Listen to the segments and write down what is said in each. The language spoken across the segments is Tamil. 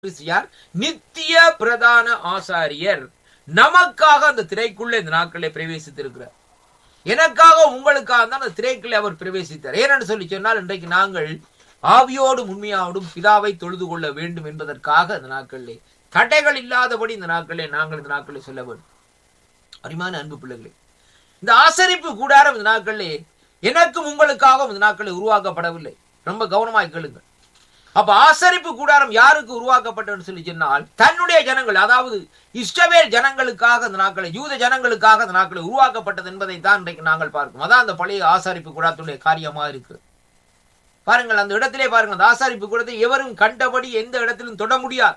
கிறிஸ்து யார் நித்திய பிரதான ஆசாரியர் நமக்காக அந்த திரைக்குள்ள இந்த நாட்களை பிரவேசித்திருக்கிறார் எனக்காக உங்களுக்காக தான் அந்த திரைக்குள்ளே அவர் பிரவேசித்தார் ஏனென்று சொல்லி சொன்னால் இன்றைக்கு நாங்கள் ஆவியோடும் உண்மையோடும் பிதாவை தொழுது கொள்ள வேண்டும் என்பதற்காக இந்த நாட்களிலே தடைகள் இல்லாதபடி இந்த நாட்களிலே நாங்கள் இந்த நாட்களை சொல்ல வேண்டும் அருமையான அன்பு பிள்ளைகளே இந்த ஆசரிப்பு கூடாரம் இந்த நாட்களிலே எனக்கும் உங்களுக்காகவும் இந்த நாட்களில் உருவாக்கப்படவில்லை ரொம்ப கவனமாய் கேளுங்கள் அப்ப ஆசரிப்பு கூடாரம் யாருக்கு உருவாக்கப்பட்டதுன்னு சொல்லி சொன்னால் தன்னுடைய ஜனங்கள் அதாவது இஷ்டவேல் ஜனங்களுக்காக அந்த நாட்களை யூத ஜனங்களுக்காக அந்த நாட்களை உருவாக்கப்பட்டது என்பதை தான் இன்றைக்கு நாங்கள் பார்க்கிறோம் அதான் அந்த பழைய ஆசாரிப்பு கூடாரத்துடைய காரியமா இருக்கு பாருங்கள் அந்த இடத்திலே பாருங்கள் அந்த ஆசாரிப்பு கூடத்தை எவரும் கண்டபடி எந்த இடத்திலும் தொட முடியாது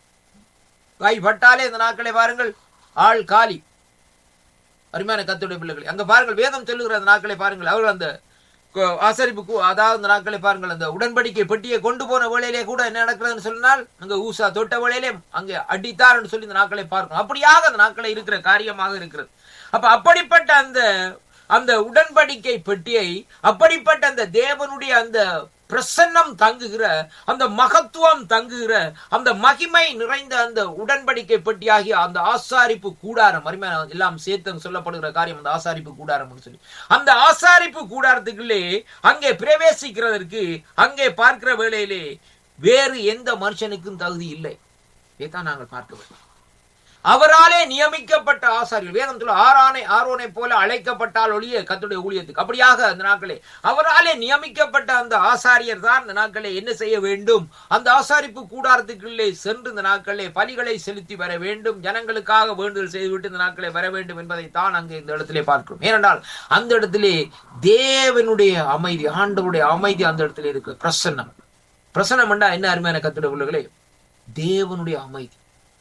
கை பட்டாலே இந்த நாட்களை பாருங்கள் ஆள் காலி அருமையான கத்துடைய பிள்ளைகள் அங்க பாருங்கள் வேதம் சொல்லுகிற அந்த நாட்களை பாருங்கள் அவர்கள் அந்த கொ- ஆசரிப்பு கூ- அதாவது அந்த நாட்களை பாருங்கள் அந்த உடன்படிக்கை பெட்டியை கொண்டு போன வேளையிலே கூட என்ன நடக்கிறதுன்னு சொன்னால் அங்க ஊசா தொட்ட வேளையிலே அங்கே அடித்தார்னு சொல்லி இந்த நாட்களை பார்க்கணும் அப்படியாக அந்த நாட்களை இருக்கிற காரியமாக இருக்கிறது அப்ப அப்படிப்பட்ட அந்த அந்த உடன்படிக்கை பெட்டியை அப்படிப்பட்ட அந்த தேவனுடைய அந்த பிரசன்னம் தங்குகிற அந்த மகத்துவம் தங்குகிற அந்த மகிமை நிறைந்த அந்த உடன்படிக்கை பெட்டியாகிய அந்த ஆசாரிப்பு கூடாரம் அருமையான எல்லாம் சேர்த்து சொல்லப்படுகிற காரியம் அந்த ஆசாரிப்பு கூடாரம் சொல்லி அந்த ஆசாரிப்பு கூடாரத்துக்குள்ளே அங்கே பிரவேசிக்கிறதற்கு அங்கே பார்க்கிற வேளையிலே வேறு எந்த மனுஷனுக்கும் தகுதி இல்லை இதைத்தான் நாங்கள் பார்க்க வேண்டும் அவராலே நியமிக்கப்பட்ட ஆசாரியர் வேதம் சொல்ல ஆரானை ஆரோனை போல அழைக்கப்பட்டால் ஒழிய கத்துடைய ஊழியத்துக்கு அப்படியாக அந்த நாட்களே அவராலே நியமிக்கப்பட்ட அந்த ஆசாரியர் தான் இந்த நாட்களே என்ன செய்ய வேண்டும் அந்த ஆசாரிப்பு கூடாரத்துக்குள்ளே சென்று இந்த நாட்களே பலிகளை செலுத்தி வர வேண்டும் ஜனங்களுக்காக வேண்டுதல் செய்துவிட்டு இந்த நாட்களே வர வேண்டும் என்பதை தான் அங்கே இந்த இடத்திலே பார்க்கிறோம் ஏனென்றால் அந்த இடத்திலே தேவனுடைய அமைதி ஆண்டவருடைய அமைதி அந்த இடத்திலே இருக்கு பிரசன்னம் பிரசன்னம் என்றா என்ன அருமையான கத்துடைய உள்ளங்களே தேவனுடைய அமைதி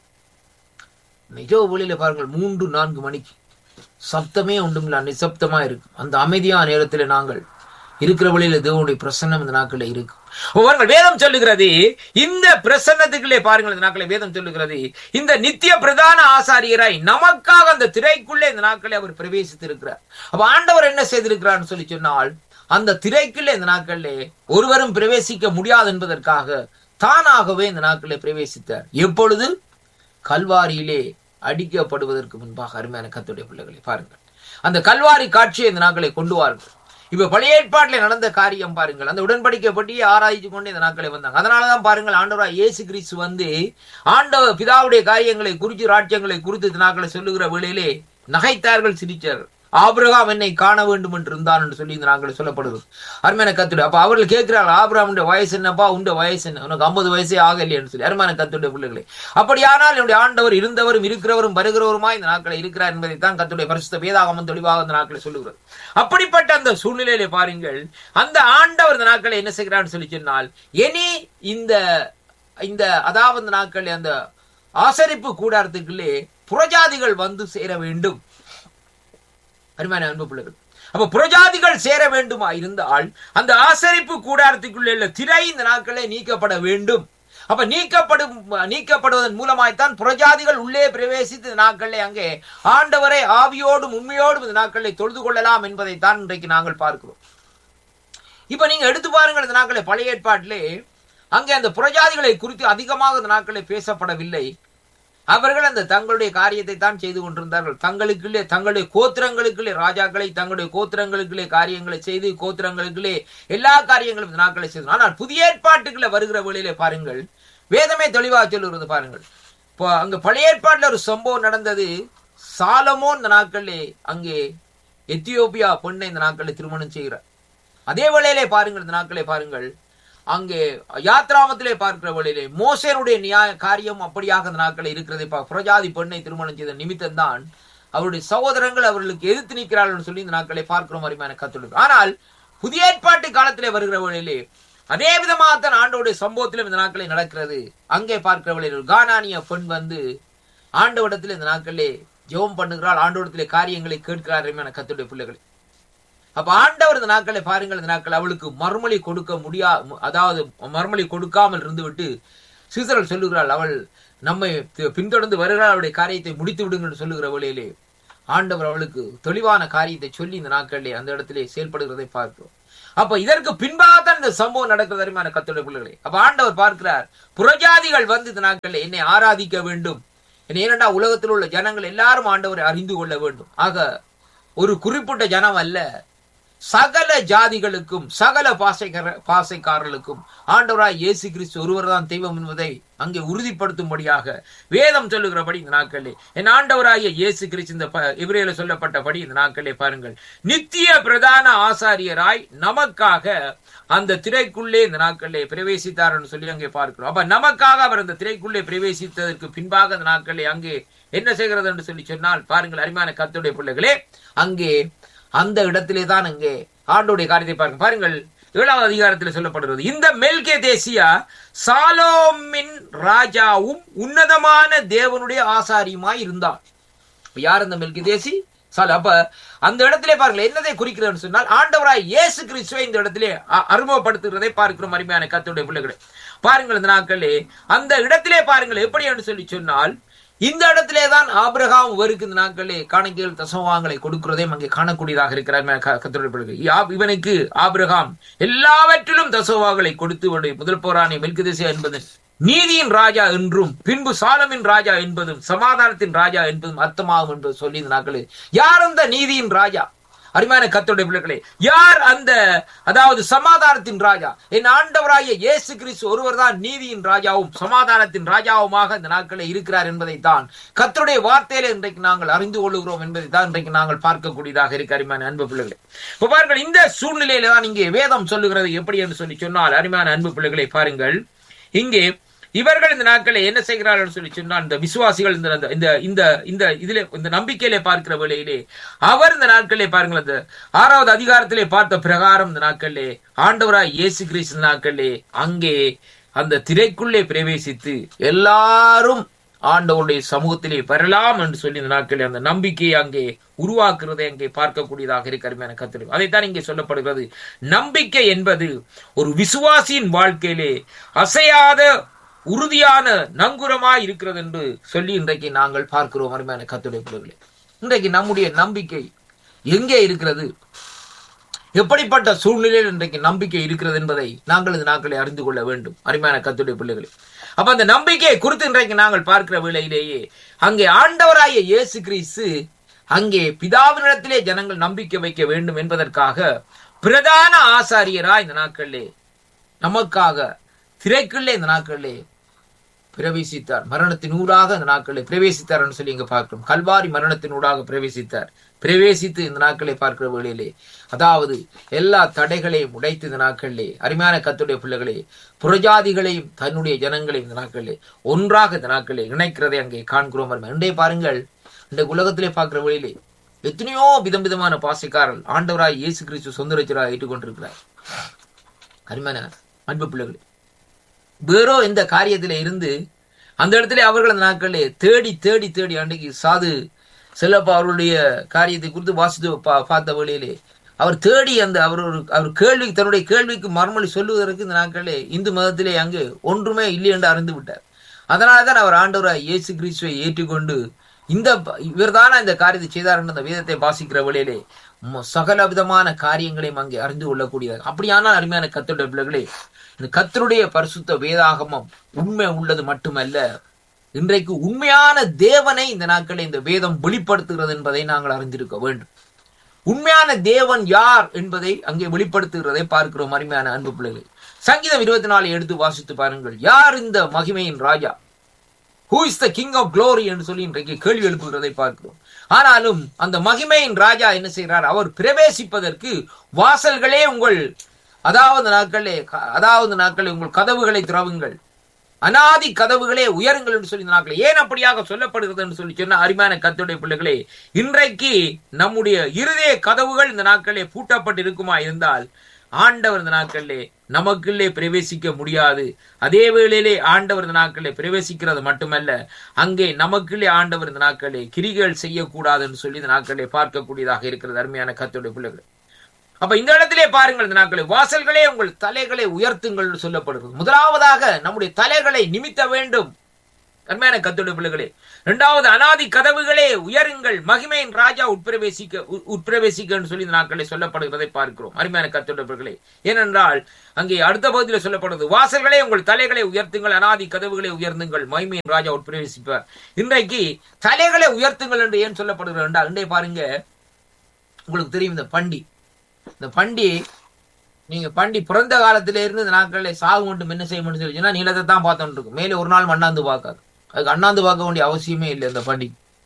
நிஜ ஒளியில பாருங்கள் மூன்று நான்கு மணிக்கு சப்தமே ஒன்றுமில்ல நிசப்தமா இருக்கு அந்த அமைதியான நேரத்துல நாங்கள் இருக்கிற வழியில தேவனுடைய பிரசன்னம் இந்த நாட்கள இருக்கு பாருங்கள் வேதம் சொல்லுகிறது இந்த பிரசன்னத்துக்குள்ளே பாருங்கள் இந்த நாட்களை வேதம் சொல்லுகிறது இந்த நித்திய பிரதான ஆசாரியராய் நமக்காக அந்த திரைக்குள்ளே இந்த நாட்களை அவர் பிரவேசித்து இருக்கிறார் அப்ப ஆண்டவர் என்ன செய்திருக்கிறார்னு சொல்லி சொன்னால் அந்த திரைக்குள்ளே இந்த நாட்களிலே ஒருவரும் பிரவேசிக்க முடியாது என்பதற்காக தானாகவே இந்த நாட்களை பிரவேசித்தார் எப்பொழுது கல்வாரியிலே அடிக்கப்படுவதற்கு முன்பாக அருமையான கத்துடைய பிள்ளைகளை பாருங்கள் அந்த கல்வாரி காட்சியை இந்த நாட்களை கொண்டு வாருங்கள் இப்ப பழைய ஏற்பாட்டில் நடந்த காரியம் பாருங்கள் அந்த உடன்படிக்கை பற்றியே ஆராய்ச்சி கொண்டு இந்த நாட்களை வந்தாங்க அதனாலதான் பாருங்கள் ஆண்டவராய் இயேசு கிறிஸ்து வந்து ஆண்டவர் பிதாவுடைய காரியங்களை குறித்து ராஜ்யங்களை குறித்து இந்த நாட்களை சொல்லுகிற வேளையிலே நகைத்தார்கள் சிரிச்சார்கள் ஆபிரகாம் என்னை காண வேண்டும் என்று இருந்தான் என்று சொல்லி இந்த நாங்கள் சொல்லப்படுது அருமையான கத்துடைய அப்ப அவர்கள் கேட்கிறார்கள் ஆபிரகாம் வயசு என்னப்பா உண்ட வயசு என்ன உனக்கு ஐம்பது வயசே ஆகலையேன்னு சொல்லி அருமையான கத்துடைய பிள்ளைகளே அப்படியானால் என்னுடைய ஆண்டவர் இருந்தவரும் இருக்கிறவரும் வருகிறவருமா இந்த நாட்களை இருக்கிறார் என்பதை தான் கத்துடைய பரிசுத்த வேதாகமம் தெளிவாக இந்த நாட்களை சொல்லுகிறது அப்படிப்பட்ட அந்த சூழ்நிலையிலே பாருங்கள் அந்த ஆண்டவர் இந்த நாட்களை என்ன செய்கிறான்னு சொல்லி சொன்னால் இனி இந்த இந்த அதாவது இந்த நாட்கள் அந்த ஆசரிப்பு கூடாரத்துக்குள்ளே புறஜாதிகள் வந்து சேர வேண்டும் அருமையான அன்பு பிள்ளைகள் அப்ப புறஜாதிகள் சேர வேண்டுமா இருந்தால் அந்த ஆசரிப்பு கூடாரத்துக்குள்ளே உள்ள திரை இந்த நாட்களே நீக்கப்பட வேண்டும் அப்ப நீக்கப்படும் நீக்கப்படுவதன் மூலமாய்த்தான் புறஜாதிகள் உள்ளே பிரவேசித்து இந்த நாட்களே அங்கே ஆண்டவரை ஆவியோடும் உண்மையோடும் இந்த நாட்களை தொழுது கொள்ளலாம் என்பதை தான் இன்றைக்கு நாங்கள் பார்க்கிறோம் இப்ப நீங்க எடுத்து பாருங்கள் இந்த நாட்களை பழைய ஏற்பாட்டிலே அங்கே அந்த புறஜாதிகளை குறித்து அதிகமாக இந்த நாட்களை பேசப்படவில்லை அவர்கள் அந்த தங்களுடைய காரியத்தை தான் செய்து கொண்டிருந்தார்கள் தங்களுக்குள்ளே தங்களுடைய கோத்திரங்களுக்குள்ளே ராஜாக்களை தங்களுடைய கோத்திரங்களுக்குள்ளே காரியங்களை செய்து கோத்திரங்களுக்குள்ளே எல்லா காரியங்களும் இந்த நாட்களை செய்து ஆனால் புதிய ஏற்பாட்டுக்குள்ள வருகிற வழியிலே பாருங்கள் வேதமே தெளிவாக சொல்லுகிறது பாருங்கள் இப்போ அங்க பழைய ஏற்பாட்டுல ஒரு சம்பவம் நடந்தது சாலமோன் இந்த நாட்களிலே அங்கே எத்தியோப்பியா பெண்ணை இந்த நாட்களில் திருமணம் செய்கிறார் அதே வேளையிலே பாருங்கள் இந்த நாட்களை பாருங்கள் அங்கே யாத்ராமத்திலே பார்க்கிற வழியிலே மோசேனுடைய நியாய காரியம் அப்படியாக அந்த நாட்களில் இருக்கிறதை பா- புரஜாதி பெண்ணை திருமணம் செய்த நிமித்தம் தான் அவருடைய சகோதரங்கள் அவர்களுக்கு எதிர்த்து நிற்கிறார்கள் சொல்லி இந்த நாட்களை பார்க்கிறோம் அருமையான கத்துள்ளது ஆனால் புதிய ஏற்பாட்டு காலத்திலே வருகிற வழியிலே அதே விதமாகத்தான் ஆண்டோடைய சம்பவத்திலும் இந்த நாட்களில் நடக்கிறது அங்கே பார்க்கிற வழியில் ஒரு கானானிய பெண் வந்து ஆண்டவடத்தில் இந்த நாட்களிலே ஜெபம் பண்ணுகிறாள் ஆண்டவடத்திலே காரியங்களை கேட்கிறார் அருமையான கத்துடைய பிள்ளைகளை அப்ப ஆண்டவர் இந்த நாட்களை பாருங்கள் இந்த நாட்கள் அவளுக்கு மறுமொழி கொடுக்க முடியா அதாவது மறுமொழி கொடுக்காமல் இருந்து விட்டு சீசரல் சொல்லுகிறாள் அவள் நம்மை தி- பின்தொடர்ந்து வருகிறாள் அவளுடைய காரியத்தை முடித்து விடுங்கள் சொல்லுகிற வழியிலே ஆண்டவர் அவளுக்கு தெளிவான காரியத்தை சொல்லி இந்த நாட்களிலே அந்த இடத்திலே செயல்படுகிறதை பார்க்கிறோம் அப்ப இதற்கு பின்பாகத்தான் இந்த சம்பவம் நடக்கிறது அருமையான கத்தோட பிள்ளைகளே அப்ப ஆண்டவர் பார்க்கிறார் புறஜாதிகள் வந்து இந்த நாட்களில் என்னை ஆராதிக்க வேண்டும் ஏனென்றா உலகத்தில் உள்ள ஜனங்கள் எல்லாரும் ஆண்டவரை அறிந்து கொள்ள வேண்டும் ஆக ஒரு குறிப்பிட்ட ஜனம் அல்ல சகல ஜாதிகளுக்கும் சகல பாசைக்கார பாசைக்காரர்களுக்கும் ஆண்டவராய் இயேசு கிறிஸ்து ஒருவர் தான் தெய்வம் என்பதை அங்கே உறுதிப்படுத்தும்படியாக வேதம் சொல்லுகிறபடி இந்த நாட்களே என் ஆண்டவராகிய இயேசு கிறிஸ்து இந்த இவரையில சொல்லப்பட்டபடி இந்த நாட்களே பாருங்கள் நித்திய பிரதான ஆசாரியராய் நமக்காக அந்த திரைக்குள்ளே இந்த நாட்களிலே பிரவேசித்தார் என்று சொல்லி அங்கே பார்க்கிறோம் அப்ப நமக்காக அவர் அந்த திரைக்குள்ளே பிரவேசித்ததற்கு பின்பாக அந்த நாட்களே அங்கே என்ன செய்கிறது என்று சொல்லி சொன்னால் பாருங்கள் அருமையான கத்துடைய பிள்ளைகளே அங்கே அந்த இடத்திலே தான் அங்கே ஆண்டோடைய காரியத்தை பாருங்க பாருங்கள் ஏழாவது அதிகாரத்தில் சொல்லப்படுகிறது இந்த மெல்கே தேசியா சாலோமின் ராஜாவும் உன்னதமான தேவனுடைய ஆசாரியுமாய் இருந்தார் யார் அந்த மெல்கே தேசி சால அப்ப அந்த இடத்திலே பாருங்கள் என்னதை குறிக்கிறதுன்னு சொன்னால் ஆண்டவராய் இயேசு கிறிஸ்துவை இந்த இடத்திலே அறிமுகப்படுத்துகிறதை பார்க்கிறோம் அருமையான கத்துடைய பிள்ளைகளை பாருங்கள் இந்த நாட்களே அந்த இடத்திலே பாருங்கள் எப்படி என்று சொல்லி சொன்னால் இந்த இடத்திலே தான் ஆபிரகாம் வருக்கு இந்த நாட்களே காணிக்கைகள் தசவாங்களை கொடுக்கிறதையும் அங்கே காணக்கூடியதாக இருக்கிறார் கத்தருடைய பிள்ளைகள் இவனுக்கு ஆபிரகாம் எல்லாவற்றிலும் தசவாங்களை கொடுத்து முதல் போராணி மெல்குதிசை என்பது நீதியின் ராஜா என்றும் பின்பு சாலமின் ராஜா என்பதும் சமாதானத்தின் ராஜா என்பதும் அர்த்தமாகும் என்பது சொல்லி இந்த நாட்களே யார் அந்த நீதியின் ராஜா அருமையான கத்தோடைய பிள்ளைகளே யார் அந்த அதாவது சமாதானத்தின் ராஜா என் ஆண்டவராய இயேசு கிறிஸ்து ஒருவர் தான் நீதியின் ராஜாவும் சமாதானத்தின் ராஜாவுமாக இந்த நாட்களில் இருக்கிறார் என்பதை தான் கத்தருடைய வார்த்தையில இன்றைக்கு நாங்கள் அறிந்து கொள்ளுகிறோம் என்பதை தான் இன்றைக்கு நாங்கள் பார்க்கக்கூடியதாக இருக்கு அருமையான அன்பு பிள்ளைகளே இப்ப பாருங்கள் இந்த சூழ்நிலையில தான் இங்கே வேதம் சொல்லுகிறது எப்படி என்று சொல்லி சொன்னால் அருமையான அன்பு பிள்ளைகளை பாருங்கள் இங்கே இவர்கள் இந்த நாட்களை என்ன செய்கிறார்கள் சொல்லி சொன்னால் இந்த விசுவாசிகள் இந்த இந்த இந்த இந்த இதுல இந்த நம்பிக்கையிலே பார்க்கிற வேளையிலே அவர் இந்த நாட்களிலே பாருங்கள் அந்த ஆறாவது அதிகாரத்திலே பார்த்த பிரகாரம் இந்த நாட்களிலே ஆண்டவராய் இயேசு கிறிஸ்து நாட்களிலே அங்கே அந்த திரைக்குள்ளே பிரவேசித்து எல்லாரும் ஆண்டவருடைய சமூகத்திலே வரலாம் என்று சொல்லி இந்த நாட்களில் அந்த நம்பிக்கையை அங்கே உருவாக்குறதை அங்கே பார்க்கக்கூடியதாக இருக்கு அருமையான கத்திரம் அதைத்தான் இங்கே சொல்லப்படுகிறது நம்பிக்கை என்பது ஒரு விசுவாசியின் வாழ்க்கையிலே அசையாத உறுதியான நங்குரமாய் இருக்கிறது என்று சொல்லி இன்றைக்கு நாங்கள் பார்க்கிறோம் அருமையான கத்துடைய பிள்ளைகளே இன்றைக்கு நம்முடைய நம்பிக்கை எங்கே இருக்கிறது எப்படிப்பட்ட சூழ்நிலையில் இன்றைக்கு நம்பிக்கை இருக்கிறது என்பதை நாங்கள் இந்த நாட்களை அறிந்து கொள்ள வேண்டும் அருமையான கத்துடைய பிள்ளைகளே அப்ப அந்த நம்பிக்கையை குறித்து இன்றைக்கு நாங்கள் பார்க்கிற வேளையிலேயே அங்கே ஆண்டவராய இயேசு கிறிஸ்து அங்கே பிதாவினிடத்திலே ஜனங்கள் நம்பிக்கை வைக்க வேண்டும் என்பதற்காக பிரதான ஆசாரியரா இந்த நாட்களிலே நமக்காக திரைக்குள்ளே இந்த நாட்களிலே பிரவேசித்தார் மரணத்தின் ஊடாக இந்த நாட்களை பிரவேசித்தார் என்று சொல்லி இங்க பார்க்கிறோம் கல்வாரி மரணத்தின் ஊடாக பிரவேசித்தார் பிரவேசித்து இந்த நாட்களை பார்க்கிற வேளையிலே அதாவது எல்லா தடைகளையும் உடைத்து இந்த நாட்களிலே அருமையான கத்துடைய பிள்ளைகளே புறஜாதிகளையும் தன்னுடைய ஜனங்களையும் இந்த நாட்களிலே ஒன்றாக இந்த நாட்களிலே இணைக்கிறதை அங்கே காண்கிறோம் இன்றைய பாருங்கள் இந்த உலகத்திலே பார்க்கிற வேளையிலே எத்தனையோ விதம் விதமான பாசைக்காரர்கள் ஆண்டவராய் இயேசு கிறிஸ்து சொந்த ரச்சராக ஏற்றுக்கொண்டிருக்கிறார் அருமையான அன்பு பிள்ளைகளே வேறோ இந்த காரியத்தில இருந்து அந்த இடத்துல அவர்கள் அந்த நாட்களிலே தேடி தேடி தேடி அன்றைக்கு சாது செல்லப்பா அவருடைய காரியத்தை குறித்து வாசித்து பார்த்த வழியிலே அவர் தேடி அந்த அவர் ஒரு அவர் கேள்வி தன்னுடைய கேள்விக்கு மறுமொழி சொல்லுவதற்கு இந்த நாட்களே இந்து மதத்திலே அங்கு ஒன்றுமே இல்லை என்று அறிந்து விட்டார் அதனாலதான் அவர் ஆண்டவராய் இயேசு கிறிஸ்துவை ஏற்றுக்கொண்டு இந்த இவர்தான இந்த காரியத்தை செய்தார் என்று அந்த வேதத்தை வாசிக்கிற வழியிலே சகல விதமான காரியங்களையும் அங்கே அறிந்து கொள்ளக்கூடியது அப்படியானால் அருமையான கத்தோட பிள்ளைகளே இந்த கத்தருடைய பரிசுத்த வேதாகமம் உண்மை உள்ளது மட்டுமல்ல இன்றைக்கு உண்மையான தேவனை இந்த நாட்களில் இந்த வேதம் வெளிப்படுத்துகிறது என்பதை நாங்கள் அறிந்திருக்க வேண்டும் உண்மையான தேவன் யார் என்பதை அங்கே வெளிப்படுத்துகிறதை பார்க்கிறோம் அருமையான அன்பு பிள்ளைகள் சங்கீதம் இருபத்தி நாலு எடுத்து வாசித்து பாருங்கள் யார் இந்த மகிமையின் ராஜா who is the king of glory என்று சொல்லி இன்றைக்கு கேள்வி எழுப்புகிறதை பார்க்கிறோம் ஆனாலும் அந்த மகிமையின் ராஜா என்ன செய்கிறார் அவர் பிரவேசிப்பதற்கு வாசல்களே உங்கள் அதாவது நாட்களே அதாவது நாட்களே உங்கள் கதவுகளை திறவுங்கள் அனாதி கதவுகளே உயருங்கள் என்று சொல்லி இந்த நாட்கள் ஏன் அப்படியாக சொல்லப்படுகிறது என்று சொல்லி சொன்ன அருமையான கத்துடைய பிள்ளைகளே இன்றைக்கு நம்முடைய இருதய கதவுகள் இந்த நாட்களே பூட்டப்பட்டு இருக்குமா இருந்தால் ஆண்டவர் இந்த நாட்களிலே நமக்குள்ளே பிரவேசிக்க முடியாது அதே வேளையிலே ஆண்டவர் இந்த நாட்களிலே பிரவேசிக்கிறது மட்டுமல்ல அங்கே நமக்குள்ளே ஆண்டவர் இந்த நாட்களிலே கிரிகள் செய்யக்கூடாது என்று சொல்லி இந்த நாட்களிலே பார்க்கக்கூடியதாக இருக்கிறது அருமையான கத்துடைய பிள்ளைகள் அப்ப இந்த இடத்திலே பாருங்கள் இந்த நாட்களை வாசல்களே உங்கள் தலைகளை உயர்த்துங்கள் சொல்லப்படுகிறது முதலாவதாக நம்முடைய தலைகளை நிமித்த வேண்டும் அருமையான கத்தோட பிள்ளைகளே இரண்டாவது அனாதி கதவுகளே உயருங்கள் மகிமையின் ராஜா உட்பிரவேசிக்க உ- உட்பிரவேசிக்கன்னு சொல்லி இந்த நாட்களில் சொல்லப்படுகிறதை பார்க்கிறோம் அருமையான கத்தோட பிள்ளைகளே ஏனென்றால் அங்கே அடுத்த பகுதியில் சொல்லப்படுறது வாசல்களே உங்கள் தலைகளை உயர்த்துங்கள் அனாதி கதவுகளை உயர்த்துங்கள் மகிமையின் ராஜா உட்பிரவேசிப்பார் இன்றைக்கு தலைகளை உயர்த்துங்கள் என்று ஏன் சொல்லப்படுகிறது என்றால் இன்றைய பாருங்க உங்களுக்கு தெரியும் இந்த பண்டி இந்த பண்டி நீங்க பண்டி பிறந்த காலத்தில இருந்து இந்த நாட்களில் சாகு மட்டும் என்ன செய்ய முடியும் சொல்லி சொன்னா நீளத்தை தான் பார்த்துட்டு இருக்கும் மேலே ஒரு நாள் மண்ணாந்து பார்க்காது அதுக்கு அண்ணாந்து பார்க்க வேண்டிய அவசியமே இல்லை இந்த பண்டி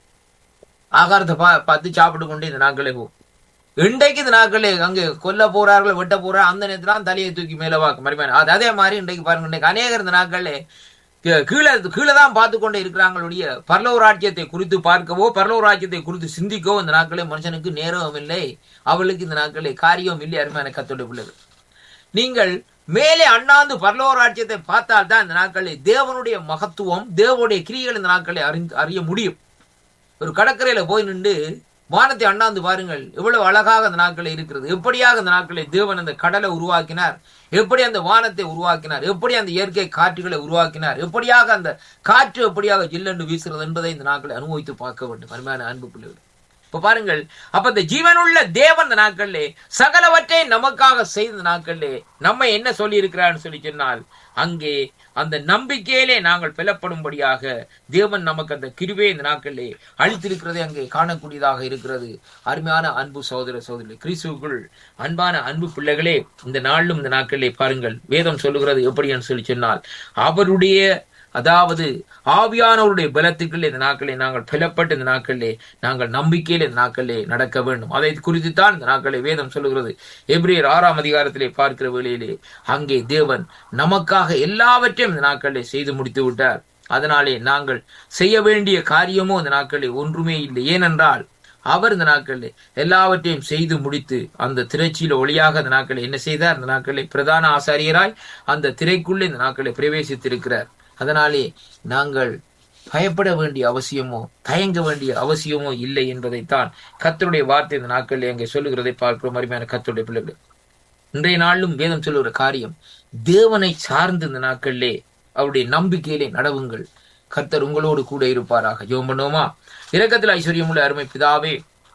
ஆகாரத்தை பா பார்த்து சாப்பிட்டு கொண்டு இந்த நாட்களே போகும் இன்றைக்கு இந்த நாட்களே அங்கே கொல்ல போறார்கள் வெட்ட போறா அந்த நேரத்துல தான் தலையை தூக்கி மேல பார்க்க மறுமையான அது அதே மாதிரி இன்றைக்கு பாருங்க இன்றைக்கு அநேகர் இந்த நாட்களே கீ- கீழே கீழே தான் பார்த்து கொண்டே இருக்கிறாங்களுடைய பரலோக ராஜ்யத்தை குறித்து பார்க்கவோ பரலோக ராஜ்யத்தை குறித்து சிந்திக்கவோ இந்த நாட்களே மனுஷனுக்கு நேரம் இல்லை அவளுக்கு இந்த நாட்களே காரியம் இல்லை அருமையான கத்தோட பிள்ளைகள் நீங்கள் மேலே அண்ணாந்து பரலோக ராஜ்யத்தை பார்த்தால் தான் இந்த நாட்களில் தேவனுடைய மகத்துவம் தேவனுடைய கிரியைகள் இந்த நாட்களை அறிந்து அறிய முடியும் ஒரு கடற்கரையில போய் நின்று வானத்தை அண்ணாந்து பாருங்கள் எவ்வளவு அழகாக அந்த நாட்களில் இருக்கிறது எப்படியாக அந்த நாட்களில் தேவன் அந்த கடலை உருவாக்கினார் எப்படி அந்த வானத்தை உருவாக்கினார் எப்படி அந்த இயற்கை காற்றுகளை உருவாக்கினார் எப்படியாக அந்த காற்று எப்படியாக ஜில்லென்று வீசுகிறது என்பதை இந்த நாட்களை அனுபவித்து பார்க்க வேண்டும் அருமையான அன்பு பிள்ளைகள் இப்ப பாருங்கள் அப்ப இந்த ஜீவனுள்ள தேவன் இந்த நாட்களிலே சகலவற்றை நமக்காக செய்த நாட்களிலே நம்ம என்ன சொல்லி இருக்கிறான்னு சொல்லி சொன்னால் அங்கே அந்த நம்பிக்கையிலே நாங்கள் பெலப்படும்படியாக தேவன் நமக்கு அந்த கிருபை இந்த நாட்களிலே அளித்திருக்கிறதை அங்கே காணக்கூடியதாக இருக்கிறது அருமையான அன்பு சகோதர சகோதரி கிறிஸ்துவுக்குள் அன்பான அன்பு பிள்ளைகளே இந்த நாளிலும் இந்த நாட்களிலே பாருங்கள் வேதம் சொல்லுகிறது எப்படின்னு சொல்லி சொன்னால் அவருடைய அதாவது ஆவியானவருடைய பலத்துக்குள்ளே இந்த நாட்களே நாங்கள் பலப்பட்டு இந்த நாட்களிலே நாங்கள் நம்பிக்கையில் இந்த நாட்களிலே நடக்க வேண்டும் அதை குறித்து தான் இந்த நாட்களை வேதம் சொல்லுகிறது எபிரேயர் ஆறாம் அதிகாரத்திலே பார்க்கிற வேளையிலே அங்கே தேவன் நமக்காக எல்லாவற்றையும் இந்த நாட்களிலே செய்து முடித்து விட்டார் அதனாலே நாங்கள் செய்ய வேண்டிய காரியமோ இந்த நாட்களில் ஒன்றுமே இல்லை ஏனென்றால் அவர் இந்த நாட்களில் எல்லாவற்றையும் செய்து முடித்து அந்த திரைச்சியில ஒளியாக அந்த நாட்களில் என்ன செய்தார் இந்த நாட்களில் பிரதான ஆசாரியராய் அந்த திரைக்குள்ளே இந்த நாட்களில் பிரவேசித்திருக்கிறார் அதனாலே நாங்கள் பயப்பட வேண்டிய அவசியமோ தயங்க வேண்டிய அவசியமோ இல்லை என்பதைத்தான் கர்த்தருடைய வார்த்தை இந்த நாட்களில் அங்கே சொல்லுகிறதை பார்க்கிறோம் அருமையான கர்த்தருடைய பிள்ளைகள் இன்றைய நாளிலும் வேதம் சொல்லுகிற காரியம் தேவனை சார்ந்து இந்த நாட்களிலே அவருடைய நம்பிக்கையிலே நடவுங்கள் கர்த்தர் உங்களோடு கூட இருப்பாராக ஜெபம் பண்ணுவோமா இரக்கத்தில் ஐஸ்வர்யமுள்ள அருமை பிதாவே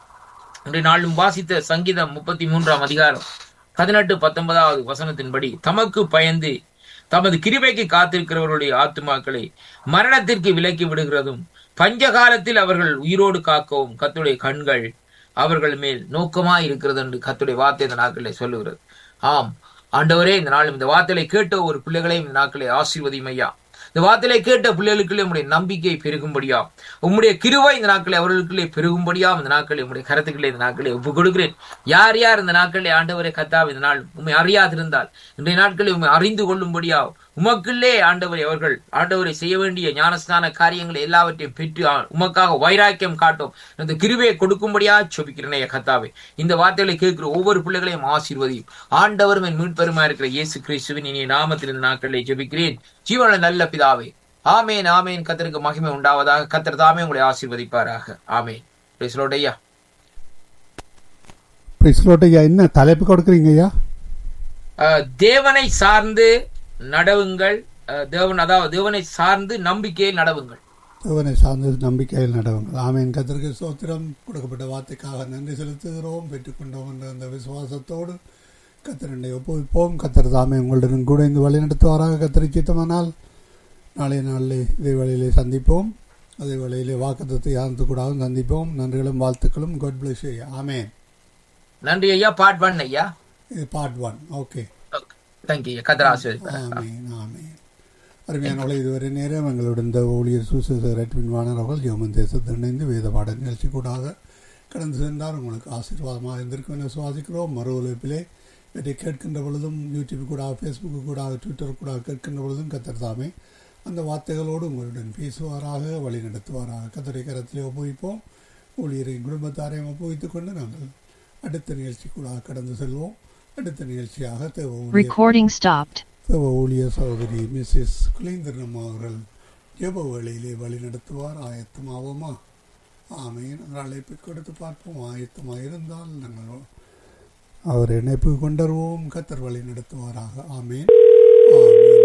இன்றைய நாளும் வாசித்த சங்கீதம் முப்பத்தி மூன்றாம் அதிகாரம் பதினெட்டு பத்தொன்பதாவது வசனத்தின்படி தமக்கு பயந்து தமது கிருபைக்கு காத்திருக்கிறவர்களுடைய ஆத்துமாக்களை மரணத்திற்கு விலக்கி விடுகிறதும் பஞ்ச காலத்தில் அவர்கள் உயிரோடு காக்கவும் கத்துடைய கண்கள் அவர்கள் மேல் நோக்கமாய் இருக்கிறது என்று கத்துடைய வார்த்தை இந்த நாட்களில் சொல்லுகிறது ஆம் ஆண்டவரே இந்த நாளும் இந்த வார்த்தையை கேட்ட ஒரு பிள்ளைகளையும் இந்த நாட்களை ஆசீர்வதியும் ஐயா இந்த வார்த்தையை கேட்ட பிள்ளைகளுக்குள்ளே உங்களுடைய நம்பிக்கை பெருகும்படியா உம்முடைய கிருவை இந்த நாட்களை அவர்களுக்குள்ளே பெருகும்படியா இந்த நாட்களை உங்களுடைய கருத்துக்களை இந்த நாட்களை ஒப்புக் கொடுக்கிறேன் யார் யார் இந்த நாட்களை ஆண்டவரை கத்தாவ இந்த நாள் உண்மை அறியாதிருந்தால் இன்றைய நாட்களை உண்மை அறிந்து கொள்ளும்படியா உமக்குள்ளே ஆண்டவரை அவர்கள் ஆண்டவரை செய்ய வேண்டிய ஞானஸ்தான காரியங்களை எல்லாவற்றையும் பெற்று ஆ- உமக்காக வைராக்கியம் காட்டும் இந்த கிருபையை கொடுக்கும்படியா சொபிக்கிறேன் கத்தாவே இந்த வார்த்தைகளை கேட்கிற ஒவ்வொரு பிள்ளைகளையும் ஆசீர்வதியும் ஆண்டவரும் என் மீட்பெருமா இருக்கிற இயேசு கிறிஸ்துவின் இனிய நாமத்தில் இந்த நாட்களை ஜெபிக்கிறேன் ஜீவன நல்ல பிதாவே ஆமேன் ஆமேன் கத்தருக்கு மகிமை உண்டாவதாக கத்தர் தாமே உங்களை ஆசீர்வதிப்பாராக ஆமேன் பேசலோட ஐயா பிரிஸ்லோட் ஐயா என்ன தலைப்பு கொடுக்குறீங்க ஐயா அஹ், தேவனை சார்ந்து நடவுங்கள் அஹ், தேவன் அதாவது தேவனை சார்ந்து நம்பிக்கையை நடவுங்கள் தேவனை சார்ந்து நம்பிக்கையில் நடவுங்கள் ஆமேன் கத்தருக்கு சோத்திரம் கொடுக்கப்பட்ட வார்த்தைக்காக நன்றி செலுத்துகிறோம் பெற்றுக்கொண்டோம் என்ற அந்த விசுவாசத்தோடு கத்தரண்டை ஒப்புவிப்போம் கத்தர் தாமே உங்களுடன் கூட இந்த வழி நடத்துவாராக கத்தரை சித்தமானால் நாளைய நாளில் இதே வழியிலே சந்திப்போம் அதே வழியிலே வாக்குத்தத்தை யார்த்து கூடாவும் சந்திப்போம் நன்றிகளும் வாழ்த்துக்களும் காட் பிளஸ் ஐயா ஆமேன் நன்றி ஐயா பாட் பண்ண ஐயா இது பார்ட் ஒன் ஓகே தேங்க்யூ ஐயா கத்தர் ஆசீர்வதிப்பார் ஆமேன் ஆமேன் அருமையானவளை இதுவரை நேரம் எங்களுடன் இந்த ஊழியர் சுசேசர் அட்மின் வாணர் அவர்கள் யோமன் தேசத்தில் இணைந்து வேத பாட நிகழ்ச்சி கூடாக கடந்து சென்றார் உங்களுக்கு ஆசீர்வாதமாக இருந்திருக்கும் என சுவாசிக்கிறோம் மறு உழைப்பிலே இதை கேட்கின்ற பொழுதும் யூடியூப் கூட ஃபேஸ்புக்கு கூட ட்விட்டர் கூட கேட்கின்ற பொழுதும் கத்தர் தாமே அந்த வார்த்தைகளோடு உங்களுடன் பேசுவாராக வழி நடத்துவாராக கத்தரை கரத்திலே ஒப்புவிப்போம் ஊழியரின் குடும்பத்தாரையும் ஒப்புவித்துக் கொண்டு நாங்கள் அடுத்த நிகழ்ச்சி கூட கடந்து செல்வோம் அடுத்த நிகழ்ச்சியாக தேவ ஊழியர் Recording stopped. தேவ ஊழியர் சகோதரி மிஸ்ஸஸ் குலேந்திரன் அவர்கள் ஜெப வேளையிலே வழி நடத்துவார் ஆயத்தமாவோமா ஆமேன் அந்த அழைப்பை கொடுத்து பார்ப்போம் ஆயத்தமாக இருந்தால் நாங்கள் அவர் இணைப்பு கொண்டருவோம் கத்தர் வழி நடத்துவாராக ஆமேன் ஆமேன்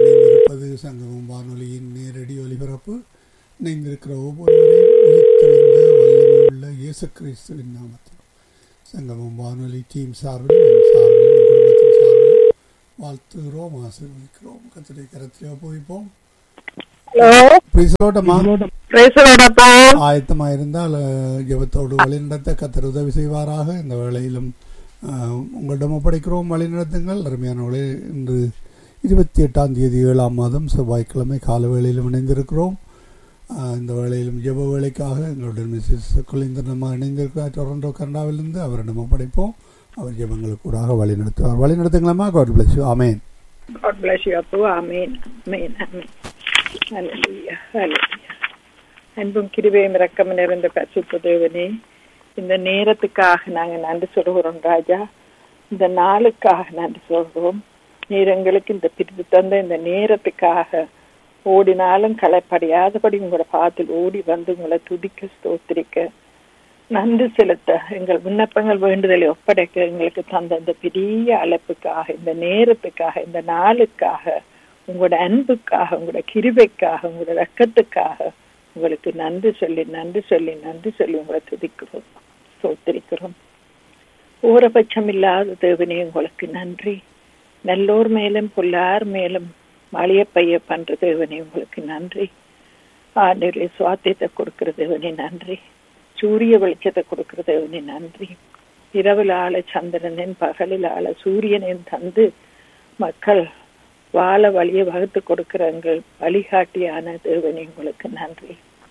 இணைந்திருப்பது சங்கமம் வானொலியின் நேரடி ஒலிபரப்பு இணைந்திருக்கிற ஒவ்வொருவரையும் உயிர்த்தெழுந்த வல்லமையுள்ள இயேசு கிறிஸ்துவின் நாமத்தில் சங்கமம் வானொலி டீம் சார்பில் என் சார்பில் என் குடும்பத்தின் சார்பில் வாழ்த்துகிறோம் ஆசீர்வதிக்கிறோம் கத்திரை கரத்திலே ஒப்புவிப்போம் ஹலோ பிரிசலோட்டமா பிரேசலோடப்பா ஆயத்தமாக இருந்தால் அஹ், ஜெபத்தோடு வழிநடத்த கத்தர் உதவி செய்வாராக இந்த வேளையிலும் அஹ், உங்களிடம் ஒப்படைக்கிறோம் வழிநடத்துங்கள் அருமையானவர்களே இன்று இருபத்தி எட்டாம் தேதி ஏழாம் மாதம் செவ்வாய்க்கிழமை கால வேளையிலும் இணைந்திருக்கிறோம் அஹ், இந்த வேளையிலும் ஜெப வேலைக்காக எங்களுடன் மிஸ்ஸஸ் குலிந்தனமாக இணைந்திருக்கிறார் டொரண்டோ கனடாவிலிருந்து அவரிடம் ஒப்படைப்போம் அவர் ஜெபங்களுக்கு கூடாக வழி நடத்துவார் வழி நடத்துங்களாமா God bless you amen God bless you, Apu. Amen. Amen. Amen. Hallelujah. Hallelujah. அன்பும் கிருபையும் இரக்கம் நிறைந்த பரிசுத்த தேவனே இந்த நேரத்துக்காக நாங்க நன்றி சொல்கிறோம் ராஜா இந்த நாளுக்காக நன்றி சொல்கிறோம் நீர் எங்களுக்கு இந்த பிரித்து தந்த இந்த நேரத்துக்காக ஓடினாலும் களைப்படையாதபடி உங்களோட பாத்தில் ஓடி வந்து உங்களை துதிக்க ஸ்தோத்திரிக்க நன்றி செலுத்த எங்கள் விண்ணப்பங்கள் வேண்டுதலை ஒப்படைக்க எங்களுக்கு தந்த இந்த பெரிய அழைப்புக்காக இந்த நேரத்துக்காக இந்த நாளுக்காக உங்களோட அன்புக்காக உங்களோட கிருபைக்காக உங்களோட ரக்கத்துக்காக உங்களுக்கு நன்றி சொல்லி நன்றி சொல்லி நன்றி சொல்லி உங்களை துதிக்கிறோம் சோத்திரிக்கிறோம் ஊரபட்சம் இல்லாத தேவனே உங்களுக்கு நன்றி நல்லோர் மேலும் பொல்லார் மேலும் மழைய பைய பண்ற தேவனே உங்களுக்கு நன்றி ஆண்டவரே சுவாத்தியத்தை கொடுக்கிற தேவனே நன்றி சூரிய வெளிச்சத்தை கொடுக்கிற தேவனே நன்றி இரவில் ஆள சந்திரனின் பகலில் ஆள சூரியனின் தந்து மக்கள் வாழ வழியை வகுத்து கொடுக்கிற எங்கள் வழிகாட்டியான தேவனே உங்களுக்கு நன்றி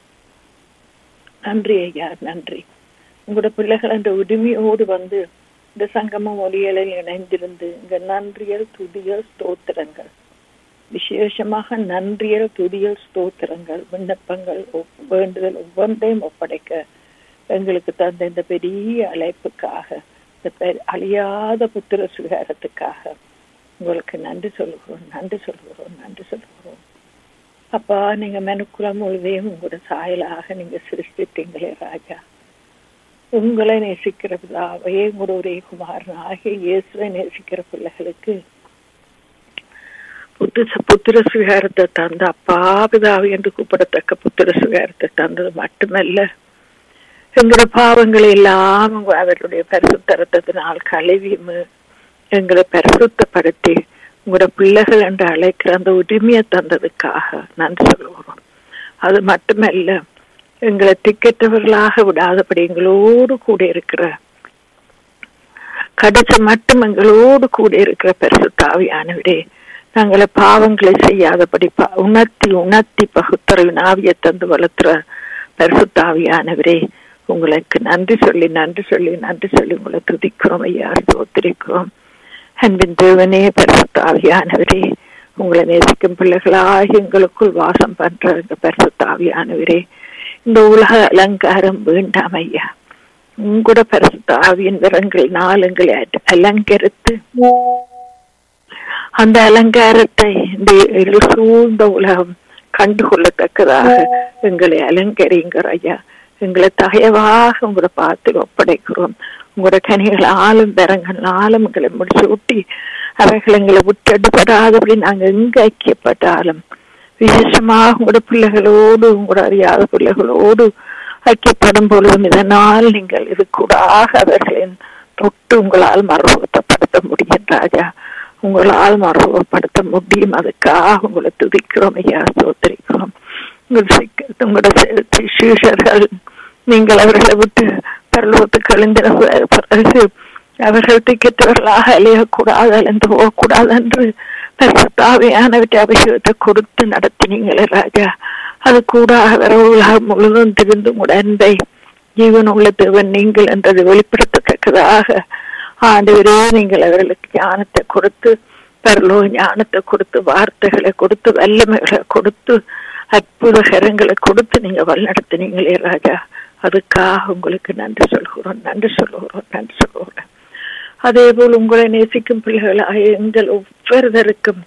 நன்றி ஐயா நன்றி உங்களோட பிள்ளைகள் என்ற உரிமையோடு வந்து இந்த சங்கமம் ஒலியலில் இணைந்திருந்து இங்க நன்றியல் துதியல் ஸ்தோத்திரங்கள் விசேஷமாக நன்றியல் துதியல் ஸ்தோத்திரங்கள் விண்ணப்பங்கள் ஒப்- வேண்டுதல் ஒவ்வொன்றையும் ஒப்படைக்க எங்களுக்கு தந்த இந்த பெரிய அழைப்புக்காக இந்த பெ- அழியாத புத்திர சுகாரத்துக்காக உங்களுக்கு நன்றி சொல்லுகிறோம் நன்றி சொல்லுகிறோம் நன்றி சொல்லுகிறோம் அப்பா நீங்க மனுக்குலம் முழுதையும் உங்களோட சாயலாக நீங்க சிருஷ்டித்தீங்களே ராஜா உங்களை நேசிக்கிற பிதாவே உங்களோட ஒரே குமாரன் ஆகிய இயேசுவை நேசிக்கிற பிள்ளைகளுக்கு புத்திர புத்திர சுகாரத்தை தந்த அப்பா பிதாவை என்று கூப்பிடத்தக்க புத்திர சுகாரத்தை தந்தது மட்டுமல்ல எங்களோட பாவங்களை எல்லாம் உங்க அவருடைய பரிசுத்தரத்தினால் கழுவி மு- எங்களை பரிசுத்தப்படுத்தி உங்களோட பிள்ளைகள் என்று அழைக்கிற அந்த உரிமையை தந்ததுக்காக நன்றி சொல்லுவோம் அது மட்டுமல்ல எங்களை திக்கற்றவர்களாக விடாதபடி எங்களோடு கூட இருக்கிற கடைசி மட்டும் எங்களோடு கூட இருக்கிற பரிசுத்தாவியானவரே நாங்களை பாவங்களை செய்யாதபடி பா- உணர்த்தி உணர்த்தி பகுத்தறிவின் ஆவியை தந்து வளர்த்துற பரிசுத்தாவியானவரே உங்களுக்கு நன்றி சொல்லி நன்றி சொல்லி நன்றி சொல்லி உங்களை துதிக்கிறோம் ஐயா ஸ்தோத்திரிக்கிறோம் அன்பின் தேவனே பரிசுத்தாவியானவரே உங்களை நேசிக்கும் பிள்ளைகளாக எங்களுக்குள் வாசம் பண்ற இந்த பரிசுத்தாவியானவரே இந்த உலக அலங்காரம் வேண்டாம் ஐயா உங்களோட பரிசுத்த ஆவியின் விரங்கள் நாளுங்களை அட- அலங்கரித்து அந்த அலங்காரத்தை இந்த இருள் சூழ்ந்த உலகம் கண்டுகொள்ளத்தக்கதாக எங்களை அலங்கரிங்கிற ஐயா எங்களை தயவாக உங்களோட பாத்தில் ஒப்படைக்கிறோம் உங்களோட கனிகள் ஆளும் பெறங்களாலும் எங்களை முடிச்சூட்டி அவைகள் எங்களை விட்டெடுபடாதபடி நாங்கள் எங்க ஐக்கியப்பட்டாலும் விசேஷமாக உங்களோட பிள்ளைகளோடு உங்களோட அறியாத பிள்ளைகளோடு ஐக்கியப்படும் பொழுதும் இதனால் நீங்கள் இது கூடாக அவர்களின் தொட்டு உங்களால் மறுபடுத்தப்படுத்த முடியும் ராஜா உங்களால் மறுபடுத்த முடியும் அதுக்காக உங்களை துதிக்கிறோம் ஐயா சோதரிக்கிறோம் உங்கள் சிக்க- உங்களோட சி- சீஷர்கள் நீங்கள் அவர்களை விட்டு பரலோகத்துக்கு எழுந்தின பிறகு அவர்கள் திக்கற்றவர்களாக அலையக்கூடாது அலைந்து போகக்கூடாது என்று பரிசுத்தாவியானவற்றை அபிஷேகத்தை கொடுத்து நடத்தினீங்களே ராஜா அது கூட வர உலகம் முழுவதும் திரிந்து உங்களோட அன்பை ஜீவன் உள்ள தேவன் நீங்கள் என்றது வெளிப்படுத்தத்தக்கதாக ஆண்டவரே நீங்கள் அவர்களுக்கு ஞானத்தை கொடுத்து பரலோ ஞானத்தை கொடுத்து வார்த்தைகளை கொடுத்து வல்லமைகளை கொடுத்து அற்புத கரங்களை கொடுத்து நீங்க வழிநடத்தினீங்களே ராஜா அதுக்காக உங்களுக்கு நன்றி சொல்கிறோம் நன்றி சொல்லுகிறோம் நன்றி சொல்லுகிறோம் அதே போல் உங்களை நேசிக்கும் பிள்ளைகளாக எங்கள் ஒவ்வொருவருக்கும்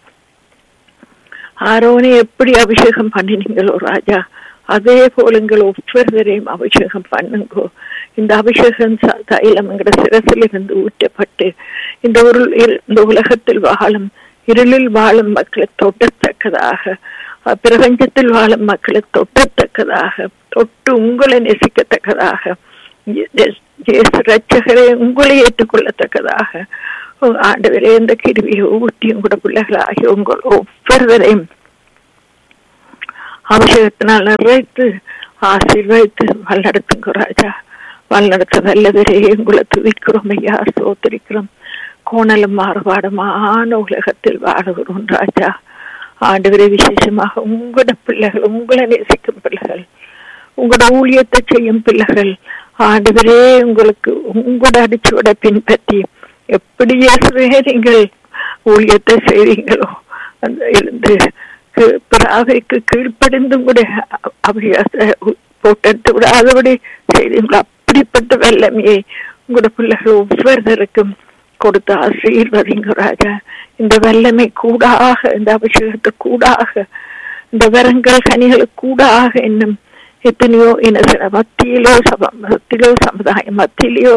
ஆரோனை எப்படி அபிஷேகம் பண்ணினீங்களோ ராஜா அதே போல் எங்கள் ஒவ்வொருவரையும் அபிஷேகம் பண்ணுங்கோ இந்த அபிஷேகம் ச- தைலம் எங்கட சிரசில் இருந்து ஊற்றப்பட்டு இந்த ஒரு இந்த உலகத்தில் வாழும் இருளில் வாழும் மக்களை தொட்டத்தக்கதாக அஹ், பிரபஞ்சத்தில் வாழும் மக்களை தொட்டத்தக்கதாக தொட்டு உங்களை நேசிக்கத்தக்கதாக இயே- இயேசு ரட்சகரை உங்களை ஏற்றுக்கொள்ளத்தக்கதாக உங்க ஆண்டவரே இந்த கிருவியை ஊட்டி உங்களோட பிள்ளைகளாகி உங்கள் ஒவ்வொருவரையும் அபிஷேகத்தினால் நிறைத்து ஆசீர்வதித்து வழிநடத்துங்க ராஜா வழிநடத்த வல்லவரே உங்களை துதிக்கிறோம் ஐயா சோத்தரிக்கிறோம் கோணலும் மாறுபாடுமான உலகத்தில் வாழுகிறோம் ராஜா ஆண்டவரே விசேஷமாக உங்களோட பிள்ளைகள் உங்களை நேசிக்கும் பிள்ளைகள் உங்களோட ஊழியத்தை செய்யும் பிள்ளைகள் ஆண்டவரே உங்களுக்கு உங்களோட அடிச்சுவட பின்பற்றி எப்படி இயேசுவே நீங்கள் ஊழியத்தை செய்வீங்களோ அந்த இருந்து கீ- பிராவைக்கு கீழ்ப்படிந்து கூட அபியாச போட்டெடுத்து விடாதபடி செய்தீங்களோ அப்படிப்பட்ட வல்லமையை உங்களோட பிள்ளைகள் ஒவ்வொருத்தருக்கும் கொடுத்து ஆசீர்வதிங்க ராஜா இந்த வல்லமை கூடாக இந்த அபிஷேகத்தை கூடாக இந்த வரங்கள் கனிகளுக்கு கூடாக இன்னும் எத்தனையோ இன மத்தியிலோ சப மத்தியிலோ சமுதாய மத்தியிலோ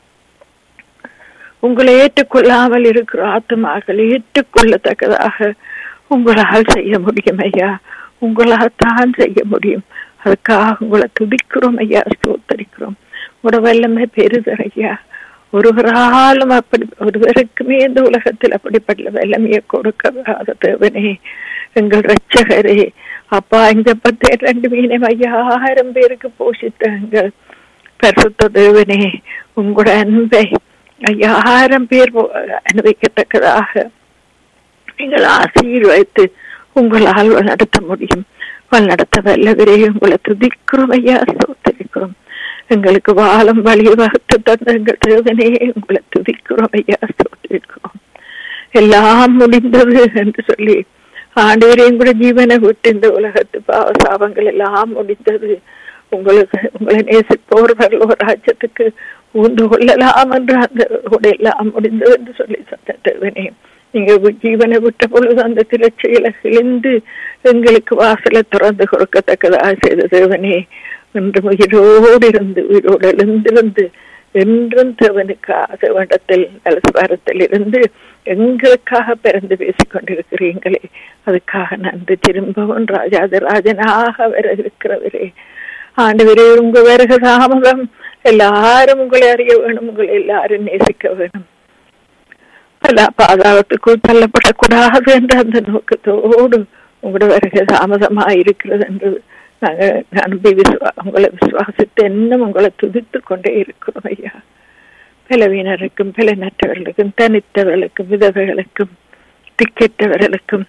உங்களை ஏற்றுக்கொள்ளாமல் இருக்கிற ஆத்மாக்கள் ஏற்றுக்கொள்ளத்தக்கதாக உங்களால் செய்ய முடியும் ஐயா உங்களால் தான் செய்ய முடியும் அதுக்காக உங்களை துதிக்கிறோம் ஐயா ஸ்தோத்தரிக்கிறோம் உங்களோட வல்லமை பெருதர் ஐயா ஒருவராலும் அப்படி ஒருவருக்குமே இந்த உலகத்தில் அப்படிப்பட்ட வல்லமையை கொடுக்காத தேவனே எங்கள் ரட்சகரே அப்பா இந்த பத்து ரெண்டு மீனை ஐயாயிரம் பேருக்கு போஷித்த எங்கள் பரிசுத்த தேவனே உங்களோட அன்பை ஐயாயிரம் பேர் போ- அனுபவிக்கத்தக்கதாக நீங்கள் ஆசீர்வதித்து உங்களால் நடத்த முடியும் நடத்த வல்லவரே உங்களை துதிக்கிறோம் ஐயா சோத்தரிக்கிறோம் எங்களுக்கு வாழும் வழி வகுத்து தந்த எங்கள் தேவனே உங்களை துதிக்கிறோம் ஐயா சோத்தரிக்கிறோம் எல்லாம் முடிந்தது என்று சொல்லி ஆண்டவரையும் கூட ஜீவனை விட்டு இந்த உலகத்து பாவ சாபங்கள் எல்லாம் முடிந்தது உங்களுக்கு உங்களை நேசிப்பவர்கள் ஒரு ராஜ்யத்துக்கு ஊந்து கொள்ளலாம் என்று அந்த கூட எல்லாம் முடிந்தது என்று சொல்லி சொன்ன தேவனே நீங்க வி- ஜீவனை விட்ட பொழுது அந்த திரட்சியில கிழிந்து எங்களுக்கு வாசலை திறந்து கொடுக்கத்தக்கதாக செய்த தேவனே என்று உயிரோடு இருந்து உயிரோடு எழுந்திருந்து என்றும் தேவனுக்காக வேண்டத்தில் நலஸ்வாரத்தில் இருந்து எங்களுக்காக பிறந்து பேசிக் கொண்டிருக்கிறீங்களே அதுக்காக நன்றி திரும்பவும் ராஜாதிராஜனாக வர இருக்கிறவரே ஆண்டவரே உங்க வருக தாமதம் எல்லாரும் உங்களை அறிய வேணும் உங்களை எல்லாரும் நேசிக்க வேணும் பல பாதாளத்துக்குள் தள்ளப்படக்கூடாது என்ற அந்த நோக்கத்தோடு உங்களோட வருகை தாமதமா இருக்கிறது என்று நாங்க நம்பி விசுவா உங்களை விசுவாசித்து இன்னும் உங்களை துதித்து கொண்டே இருக்கிறோம் ஐயா பலவீனருக்கும் பலனற்றவர்களுக்கும் தனித்தவர்களுக்கும் விதவைகளுக்கும் திக்கெட்டவர்களுக்கும்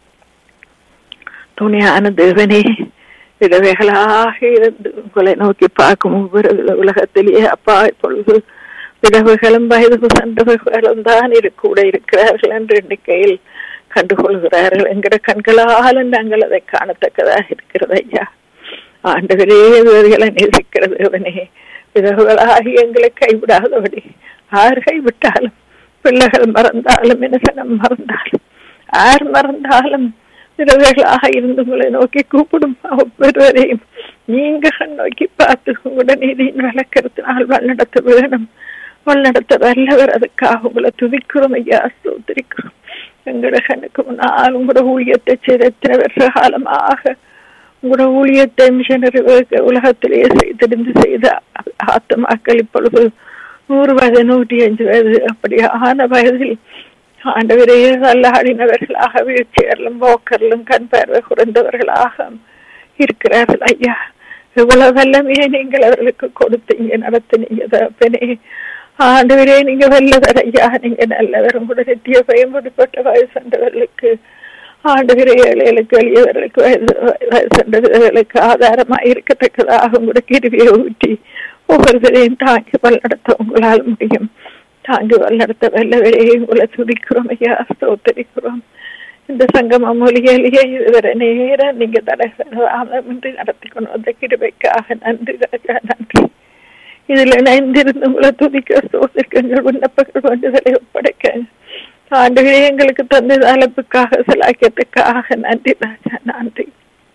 துணையான தேவனே விதவைகளாக இருந்து உங்களை நோக்கி பார்க்கும் ஒவ்வொரு உலகத்திலேயே அப்பா இப்பொழுது விதவைகளும் வயது சென்றவர்களும் தான் இரு- கூட இருக்கிறார்கள் என்ற எண்ணிக்கையில் கண்டுகொள்கிறார்கள் என்கிற கண்களால் நாங்கள் அதை காணத்தக்கதாக இருக்கிறது ஐயா ஆண்டவரே இவர்களை நேசிக்கிறது அவனே விதவைகளாகி எங்களை கைவிடாதபடி யார் கைவிட்டாலும் பிள்ளைகள் மறந்தாலும் இனசனம் மறந்தாலும் யார் மறந்தாலும் விதவைகளாக இருந்து உங்களை நோக்கி கூப்பிடும் ஒவ்வொருவரையும் நீங்க நோக்கி பார்த்து உங்களோட நீதியின் விளக்கத்தினால் வழிநடத்த வேணும் வழிநடத்த வல்லவர் அதுக்காக உங்களை துதிக்கிறோம் ஐயா ஸ்தோத்திரிக்கிறோம் எங்களோட கண்ணுக்கு முன்னால் உங்களோட ஊழியத்தை செய்த எத்தனை வருஷ காலமாக உங்களோட ஊழியத்தை மிஷனரி உலகத்திலேயே செய்திருந்து செய்த ஆத்மாக்கள் இப்பொழுது நூறு வயது நூற்றி அஞ்சு வயது அப்படியான வயதில் ஆண்டவரே தள்ளாடினவர்களாக வீழ்ச்சியர்களும் போக்கர்களும் கண் பார்வை குறைந்தவர்களாக இருக்கிறார்கள் ஐயா இவ்வளவு வல்லமையை நீங்கள் அவர்களுக்கு கொடுத்தீங்க நடத்தினீங்க தகப்பனே ஆண்டவரே நீங்க வல்லவர் ஐயா நீங்க நல்லவர் உங்களோட நித்திய பயன்படுத்தப்பட்ட வயசண்டவர்களுக்கு ஆண்டவரே ஏழைகளுக்கு எளியவர்களுக்கு வயசு வயசண்டவர்களுக்கு ஆதாரமா இருக்கத்தக்கதாக உங்களோட கிருவியை ஊட்டி ஒவ்வொருவரையும் தாங்கி வழிநடத்த உங்களால் முடியும் தாங்கி வழிநடத்த வல்லவரே உங்களை துதிக்கிறோம் ஐயா ஸ்தோத்தரிக்கிறோம் இந்த சங்கம மொழியிலேயே இதுவரை நேரம் நீங்க தடமின்றி நடத்தி கொண்டு வந்த கிருபைக்காக நன்றி ராஜா நன்றி இதுல இணைந்திருந்து உங்களை துதிக்க சோதிக்கங்கள் விண்ணப்பங்கள் வேண்டுதலை ஒப்படைக்க ஆண்டுகளே எங்களுக்கு தந்த அழைப்புக்காக சிலாக்கியத்துக்காக நன்றி ராஜா நன்றி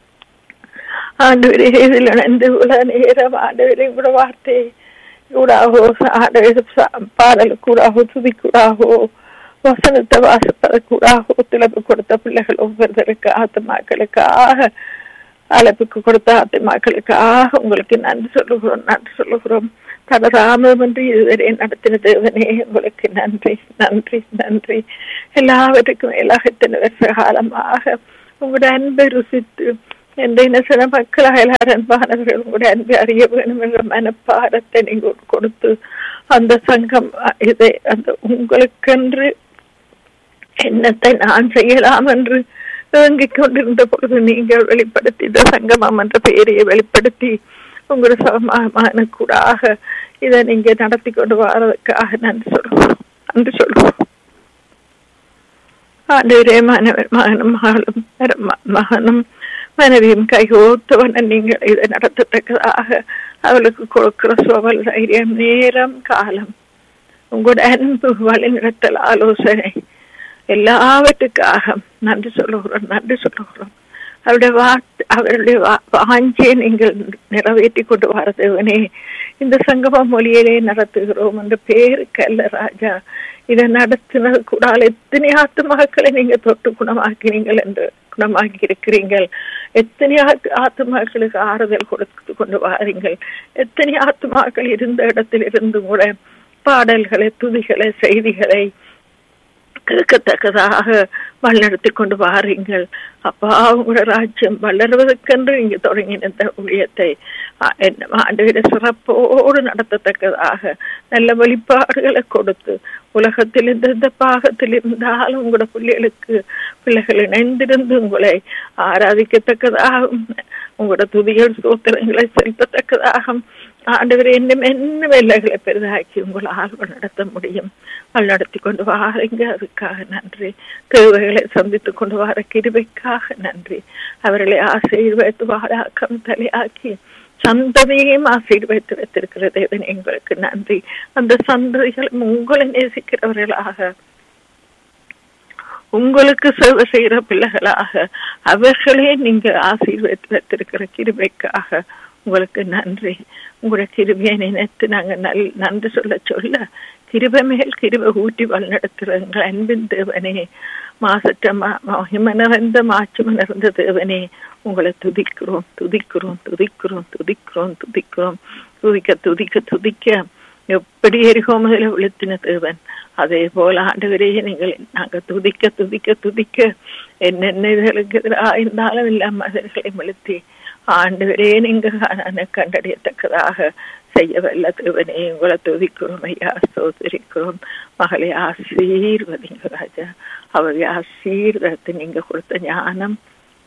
ஆண்டு இதில் இணைந்து உலக நேரம் ஆண்டு கூட வார்த்தை கூடாகோ ஆண்டு பாடல் கூடாகோ துதி கூடாகோ வசனத்தை வாசிப்பதற்கூடாக ஒத்துழைப்பு கொடுத்த பிள்ளைகள் ஒவ்வொருத்தருக்கு ஆத்மாக்களுக்காக அழைப்புக்கு கொடுத்த ஆத்மாக்களுக்காக உங்களுக்கு நன்றி சொல்லுகிறோம் நன்றி சொல்லுகிறோம் தடராமன்றி இதுவரை நடத்தின தேவனே உங்களுக்கு நன்றி நன்றி நன்றி எல்லாவற்றுக்கும் மேலாக இத்தனை வருஷ காலமாக உங்களுடைய அன்பை ருசித்து எந்த இனசன மக்களாக எல்லாரும் அன்பானவர்கள் உங்களுடைய அன்பை அறிய வேண்டும் என்ற மனப்பாரத்தை நீங்கள் கொடுத்து அந்த சங்கம் இதை அந்த உங்களுக்கென்று என்னத்தை நான் செய்யலாம் என்று இயங்கிக் கொண்டிருந்த பொழுது நீங்கள் வெளிப்படுத்தி இந்த சங்கமம் என்ற பெயரையை வெளிப்படுத்தி உங்களுடைய சமமான கூடாக இதை நீங்க நடத்தி கொண்டு வர்றதுக்காக நன்றி சொல்லுவோம் நன்றி சொல்லுவோம் ஆண்டவரே மகனவர் மகனும் மகளும் மகனும் மனைவியும் கைகோத்தவன நீங்கள் இதை நடத்தத்தக்கதாக அவளுக்கு கொடுக்கிற சுவல் தைரியம் நேரம் காலம் உங்களோட அன்பு வழிநடத்தல் ஆலோசனை எல்லாவற்றுக்காக நன்றி சொல்லுகிறோம் நன்றி சொல்லுகிறோம் அவருடைய வார்த்தை அவருடைய வாஞ்சியை நீங்கள் நிறைவேற்றி கொண்டு வர தேவனே இந்த சங்கம மொழியிலே நடத்துகிறோம் என்ற பேருக்கு அல்ல ராஜா இதை நடத்தினது கூட எத்தனை ஆத்துமாக்களை நீங்க தொட்டு குணமாக்கினீங்கள் என்று குணமாக்கி இருக்கிறீர்கள் எத்தனை ஆத்துமாக்களுக்கு ஆறுதல் கொடுத்து கொண்டு வாரீங்கள் எத்தனை ஆத்துமாக்கள் இருந்த இடத்தில் இருந்து கூட பாடல்களை துதிகளை செய்திகளை கேட்கத்தக்கதாக வழிநடத்தி கொண்டு வாரீங்கள் அப்பா உங்களோட ராஜ்யம் வளர்வதற்கென்று நீங்க தொடங்கின இந்த ஊழியத்தை ஆண்டு சிறப்போடு நடத்தத்தக்கதாக நல்ல வழிபாடுகளை கொடுத்து உலகத்தில் எந்தெந்த பாகத்தில் இருந்தாலும் உங்களோட பிள்ளைகளுக்கு பிள்ளைகள் இணைந்திருந்து உங்களை ஆராதிக்கத்தக்கதாகவும் உங்களோட துதிகள் சோத்திரங்களை செலுத்தத்தக்கதாகவும் ஆண்டவர் என்னும் என்ன வெள்ளைகளை பெரிதாக்கி உங்களால் நடத்த முடியும் நடத்தி கொண்டு வாருங்க அதுக்காக நன்றி தேவைகளை சந்தித்துக் கொண்டு வர கிருபைக்காக நன்றி அவர்களை ஆசீர்வதித்து வாழாக்கம் தலையாக்கி சந்ததியையும் ஆசீர்வதித்து வைத்திருக்கிற தேவன் எங்களுக்கு நன்றி அந்த சந்ததிகள் உங்களை நேசிக்கிறவர்களாக உங்களுக்கு சேவை செய்கிற பிள்ளைகளாக அவர்களே நீங்க ஆசீர்வதித்து வைத்திருக்கிற கிருபைக்காக உங்களுக்கு நன்றி உங்களுடைய கிருபையை நினைத்து நாங்க நல் நன்றி சொல்ல சொல்ல கிருபை மேல் கிருபை ஊட்டி வழிநடத்துறங்கள் அன்பின் தேவனே மாசற்ற மகிம நிறைந்த மாட்சிம நிறைந்த தேவனே உங்களை துதிக்கிறோம் துதிக்கிறோம் துதிக்கிறோம் துதிக்கிறோம் துதிக்கிறோம் துதிக்க துதிக்க துதிக்க எப்படி எரிகோமதில விழுத்தின தேவன் அதே போல ஆண்டவரே நீங்கள் நாங்க துதிக்க துதிக்க துதிக்க என்னென்ன இதுகளுக்கு எதிராக இருந்தாலும் இல்லாம அவர்களை விழுத்தி ஆண்டவரே நீங்க கண்டறியத்தக்கதாக செய்ய வல்ல தேவனே உங்களை துதிக்கிறோம் ஐயா சோதரிக்கிறோம் மகளை ஆசீர்வதிங்க ராஜா அவரை ஆசீர்வதத்தை நீங்க கொடுத்த ஞானம்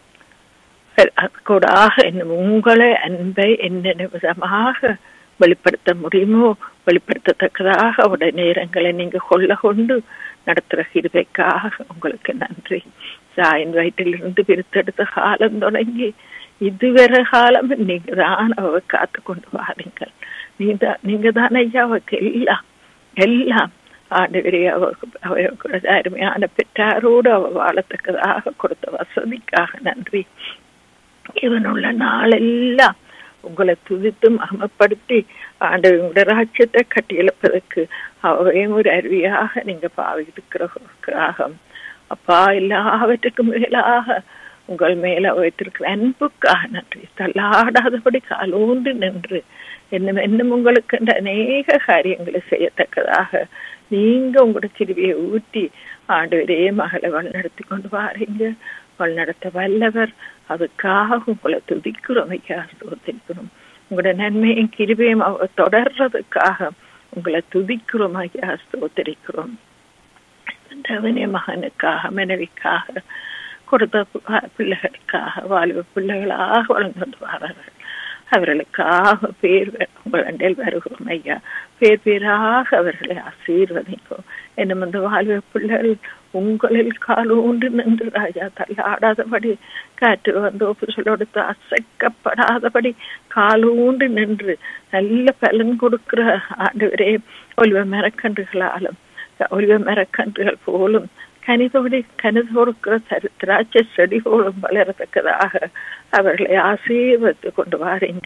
கூடாக என்னும் உங்களை அன்பை என்ன விதமாக வெளிப்படுத்த முடியுமோ வெளிப்படுத்தத்தக்கதாக அவருடைய நேரங்களை நீங்க கொள்ள கொண்டு நடத்துற கிருபைக்காக உங்களுக்கு நன்றி சாயின் வயிற்றிலிருந்து பிரித்தெடுத்த காலம் தொடங்கி இதுவரை காலம் நீங்க தான் அவ காத்து கொண்டு வாருங்கள் நீங்க நீங்க தான் ஐயா அவருக்கு எல்லாம் எல்லாம் ஆண்டவரே அவருக்கு அருமையான பெற்றாரோடு அவ வாழத்தக்கதாக கொடுத்த வசதிக்காக நன்றி இவனுள்ள நாளெல்லாம் உங்களை துதித்து மகமப்படுத்தி ஆண்டவங்களுடைய ராஜ்யத்தை கட்டியெழுப்பதற்கு அவையும் ஒரு அருவியாக நீங்க பாவிக்கிறதாக அப்பா எல்லாவற்றுக்கும் மேலாக உங்கள் மேல வைத்திருக்கிற அன்புக்காக நன்றி தள்ளாடாதபடி காலோன்று நின்று இன்னும் இன்னும் உங்களுக்கு அநேக காரியங்களை செய்யத்தக்கதாக நீங்க உங்களோட கிருவியை ஊற்றி ஆண்டு மகளை வழிநடத்தி கொண்டு வாரீங்க வழிநடத்த வல்லவர் அதுக்காக உங்களை துதிக்கிறோம் ஐயா ஸ்தோத்திரிக்கிறோம் உங்களோட நன்மையும் கிருபையும் தொடர்றதுக்காக உங்களை துதிக்கிறோம் ஐயா ஸ்தோத்திரிக்கிறோம் தவனே மகனுக்காக மனைவிக்காக கொடுத்த பிள்ளைகளுக்காக வாலிப பிள்ளைகளாக வளர்ந்து வரார்கள் அவர்களுக்காக பேர் உங்கள் வருகிறோம் ஐயா பேர் பேராக அவர்களை ஆசீர்வதிக்கும் என்னும் அந்த வாழ்வு பிள்ளைகள் உங்களில் காலூன்று நின்று ராஜா தள்ளாடாதபடி காற்று வந்து ஒப்புசலோடுத்து அசைக்கப்படாதபடி காலூன்று நின்று நல்ல பலன் கொடுக்கிற ஆண்டவரே ஒலிவ மரக்கன்றுகளாலும் ஒலிவ மரக்கன்றுகள் போலும் கனிதோடி கனிது கொடுக்கிற திராட்சை செடி போலும் வளரத்தக்கதாக அவர்களை ஆசீர்வதித்து கொண்டு வாரீங்க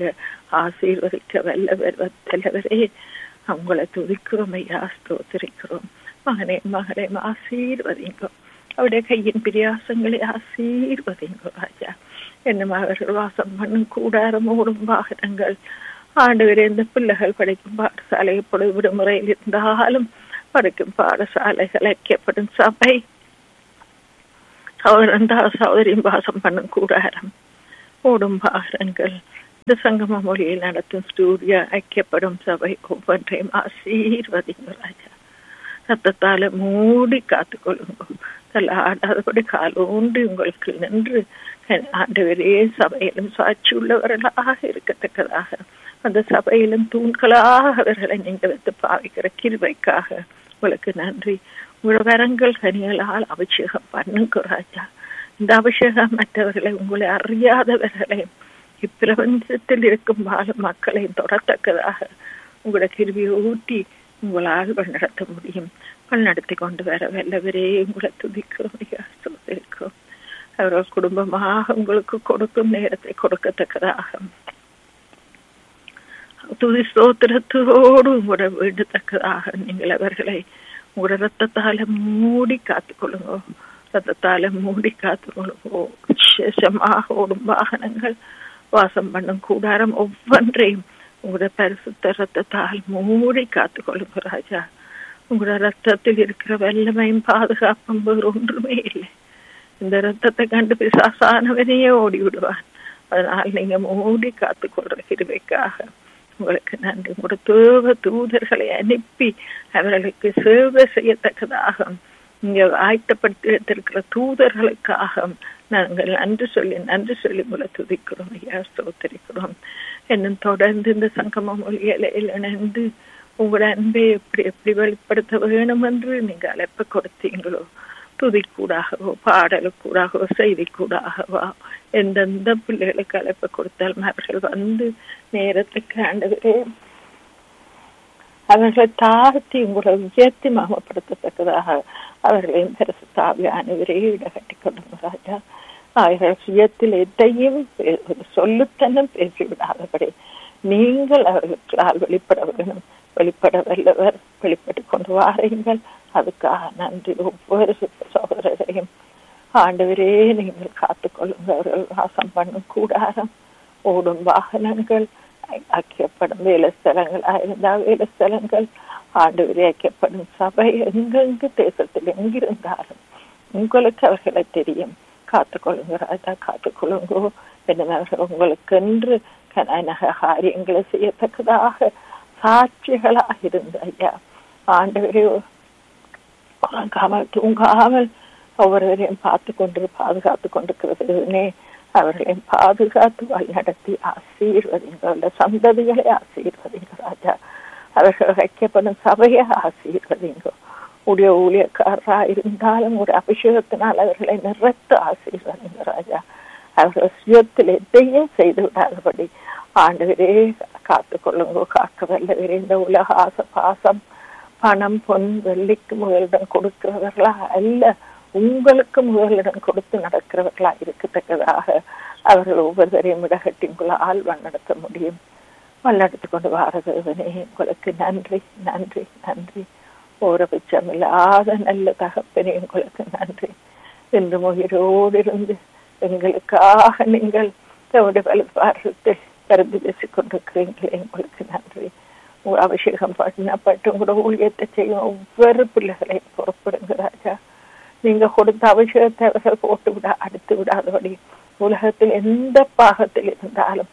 ஆசீர்வதிக்க வல்லவர் வல்லவரே அவங்களை துதிக்கிறோம் ஐயா ஸ்தோத்திரிக்கிறோம் மகனே மகளே ஆசீர்வதிங்கோ அவருடைய கையின் பிரியாசங்களை ஆசீர்வதிங்கோ ராஜா என்னும் அவர்கள் வாசம் பண்ணும் கூடாரம் ஓடும் வாகனங்கள் ஆண்டவரே இந்த பிள்ளைகள் படிக்கும் பாடசாலை இப்பொழுது விடுமுறையில் இருந்தாலும் படிக்கும் பாடசாலைகள் ஐக்கியப்படும் சபை சகோதரன் சகோதரியும் வாசம் பண்ணும் கூடாரம் ஓடும் வாகனங்கள் இந்த சங்கம மொழியில் நடத்தும் ஸ்டூடியோ ஐக்கியப்படும் சபை ஒவ்வொன்றையும் ஆசீர்வதிங்க ராஜா சத்தத்தால மூடி காத்துக்கொள்ளுங்க தள்ளாடாதபடி காலோண்டு உங்களுக்கு நின்று ஆண்டவரே சபையிலும் சாட்சி உள்ளவர்களாக இருக்கத்தக்கதாக அந்த சபையிலும் தூண்களாக அவர்களை நீங்க வைத்து பாவிக்கிற கிருவைக்காக உங்களுக்கு நன்றி உங்களோட வரங்கள் கனிகளால் அபிஷேகம் பண்ணுங்க ராஜா இந்த அபிஷேகம் மற்றவர்களை உங்களை அறியாதவர்களை இப்பிரபஞ்சத்தில் இருக்கும் வாழ மக்களையும் தொடத்தக்கதாக உங்களோட கிருவியை ஊட்டி உங்களால் வழிநடத்த முடியும் வழிநடத்தி கொண்டு வர வல்லவரே உங்களை துதிக்கிறோம் சோதரிக்கிறோம் அவர்கள் குடும்பமாக உங்களுக்கு கொடுக்கும் நேரத்தை கொடுக்கத்தக்கதாக துதி ஸ்தோத்திரத்தோடு உங்களோட வேண்டத்தக்கதாக நீங்கள் அவர்களை உங்களோட ரத்தத்தால மூடி காத்துக்கொள்ளுங்க ரத்தத்தால மூடி காத்துக்கொள்ளுங்க விசேஷமாக ஓடும் வாகனங்கள் வாசம் பண்ணும் கூடாரம் ஒவ்வொன்றையும் உங்களோட பரிசுத்த ரத்தத்தால் மூடி காத்துக்கொள்ளுங்க ராஜா உங்களோட ரத்தத்தில் இருக்கிற வல்லமையும் பாதுகாப்பும் வேறு ஒன்றுமே இல்லை இந்த ரத்தத்தை கண்டு பிசாசானவனையே ஓடி விடுவான் அதனால் நீங்க மூடி காத்துக்கொள்ற கிருவைக்காக உங்களுக்கு நன்றி உங்களோட தேவ தூதர்களை அனுப்பி அவர்களுக்கு சேவை செய்யத்தக்கதாக இங்க ஆயத்தப்படுத்தி வைத்திருக்கிற தூதர்களுக்காக நாங்கள் நன்றி சொல்லி நன்றி சொல்லி உங்களை துதிக்கிறோம் ஐயா ஸ்தோத்தரிக்கிறோம் என்னும் தொடர்ந்து இந்த சங்கம மொழியில இணைந்து உங்களோட அன்பை எப்படி எப்படி வெளிப்படுத்த வேணும் என்று நீங்க அழைப்பு கொடுத்தீங்களோ துதிக்கூடாகவோ பாடலுக்கூடாகவோ செய்திக்கூடாகவோ எந்தெந்த பிள்ளைகளுக்கு அழைப்பு கொடுத்தாலும் அவர்கள் வந்து நேரத்துக்கு ஆண்டவரே அவர்களை தாழ்த்தி உங்களை உயர்த்தி மாமப்படுத்தத்தக்கதாக அவர்களையும் பெருசு தாவியானவரே இடகட்டி கொண்டு ராஜா அவர்கள் சுயத்தில் எதையும் சொல்லுத்தனம் பேசிவிடாதபடி நீங்கள் அவர்களுக்கு வெளிப்பட வேணும் வெளிப்பட வல்லவர் வெளிப்பட்டு கொண்டு வாருங்கள் அதுக்காக நன்றி ஒவ்வொரு சகோதரரையும் ஆண்டவரே நீங்கள் காத்துக்கொள்ளுங்க அவர்கள் வாசம் பண்ணும் கூடாரம் ஓடும் வாகனங்கள் ஐக்கியப்படும் வேலை ஸ்தலங்களாக இருந்தால் வேலை ஸ்தலங்கள் ஆண்டவரே ஐக்கியப்படும் சபை எங்கெங்கு தேசத்தில் எங்கிருந்தாலும் உங்களுக்கு அவர்களை தெரியும் காத்துக்கொள்ளுங்க ராஜா காத்துக்கொள்ளுங்கோ என்னவர்கள் உங்களுக்கு கனநக காரியங்களை செய்யத்தக்கதாக சாட்சிகளாக இருந்த ஐயா ஆண்டவரே உறங்காமல் தூங்காமல் ஒவ்வொருவரையும் பார்த்து கொண்டு பாதுகாத்து கொண்டிருக்கிறதுனே அவர்களையும் பாதுகாத்து வழிநடத்தி ஆசீர்வதிங்க சந்ததிகளை ஆசீர்வதிங்க ராஜா அவர்கள் வைக்கப்படும் சபையை ஆசீர்வதிங்க உடைய ஊழியக்காரரா இருந்தாலும் ஒரு அபிஷேகத்தினால் அவர்களை நிறத்து ஆசீர்வதிங்க ராஜா அவர்கள் சுயத்தில் எதையும் செய்து விடாதபடி ஆண்டவரே காத்து கொள்ளுங்க காக்க வல்லவரே இந்த உலக ஆச பாசம் பணம் பொன் வெள்ளிக்கு முதலிடம் கொடுக்கிறவர்களா அல்ல உங்களுக்கு முதலிடம் கொடுத்து நடக்கிறவர்களா இருக்கத்தக்கதாக அவர்கள் ஒவ்வொருவரையும் இடகட்டிங்குள்ளால் வழிநடத்த முடியும் வழிநடத்தி கொண்டு வாரதேவனே உங்களுக்கு நன்றி நன்றி நன்றி ஓரபட்சம் இல்லாத நல்ல தகப்பனே உங்களுக்கு நன்றி இன்று உயிரோடு இருந்து எங்களுக்காக நீங்கள் தம்முடைய வலுப்பாரத்தை கருதி பேசிக் கொண்டிருக்கிறீங்களே உங்களுக்கு நன்றி உங்கள் அபிஷேகம் பண்ணப்பட்டு உங்களோட ஊழியத்தை செய்யும் ஒவ்வொரு பிள்ளைகளையும் பொறுப்படுங்க ராஜா நீங்க கொடுத்த அபிஷேகத்தை அவர்கள் போட்டு விட அடுத்து விடாதபடி உலகத்தில் எந்த பாகத்தில் இருந்தாலும்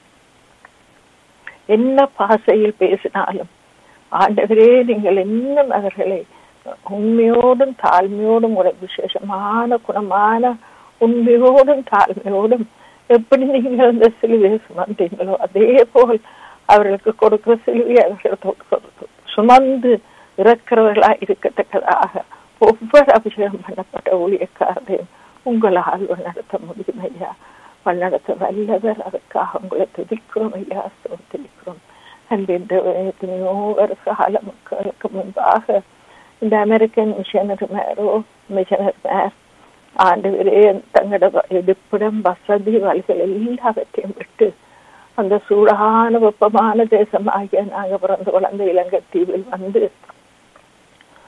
என்ன பாசையில் பேசினாலும் ஆண்டவரே நீங்கள் இன்னும் அவர்களை உண்மையோடும் தாழ்மையோடும் ஒரு விசேஷமான குணமான உண்மையோடும் தாழ்மையோடும் எப்படி நீங்கள் அந்த சிலுவையை சுமந்தீங்களோ அதே போல் அவர்களுக்கு கொடுக்கிற சிலுவையை அவர்கள் சுமந்து இறக்கிறவர்களா இருக்கத்தக்கதாக ஒவ்வொரு அபிஷேகம் பண்ணப்பட்ட ஊழியக்காரரையும் உங்களால் நடத்த முடியும் ஐயா வழிநடத்த வல்லவர் அதற்காக உங்களை துதிக்கிறோம் ஐயா ஸ்தோத்திரிக்கிறோம் அன்பின் எத்தனையோ வருஷ கால மக்களுக்கு முன்பாக இந்த அமெரிக்கன் மிஷனரி மேரோ மிஷனரி மேர் ஆண்டு தங்களோட இருப்பிடம் வசதி வழிகள் எல்லாவற்றையும் விட்டு அந்த சூடான வெப்பமான தேசமாகிய நாங்க பிறந்து வளர்ந்த இலங்கை தீவில் வந்து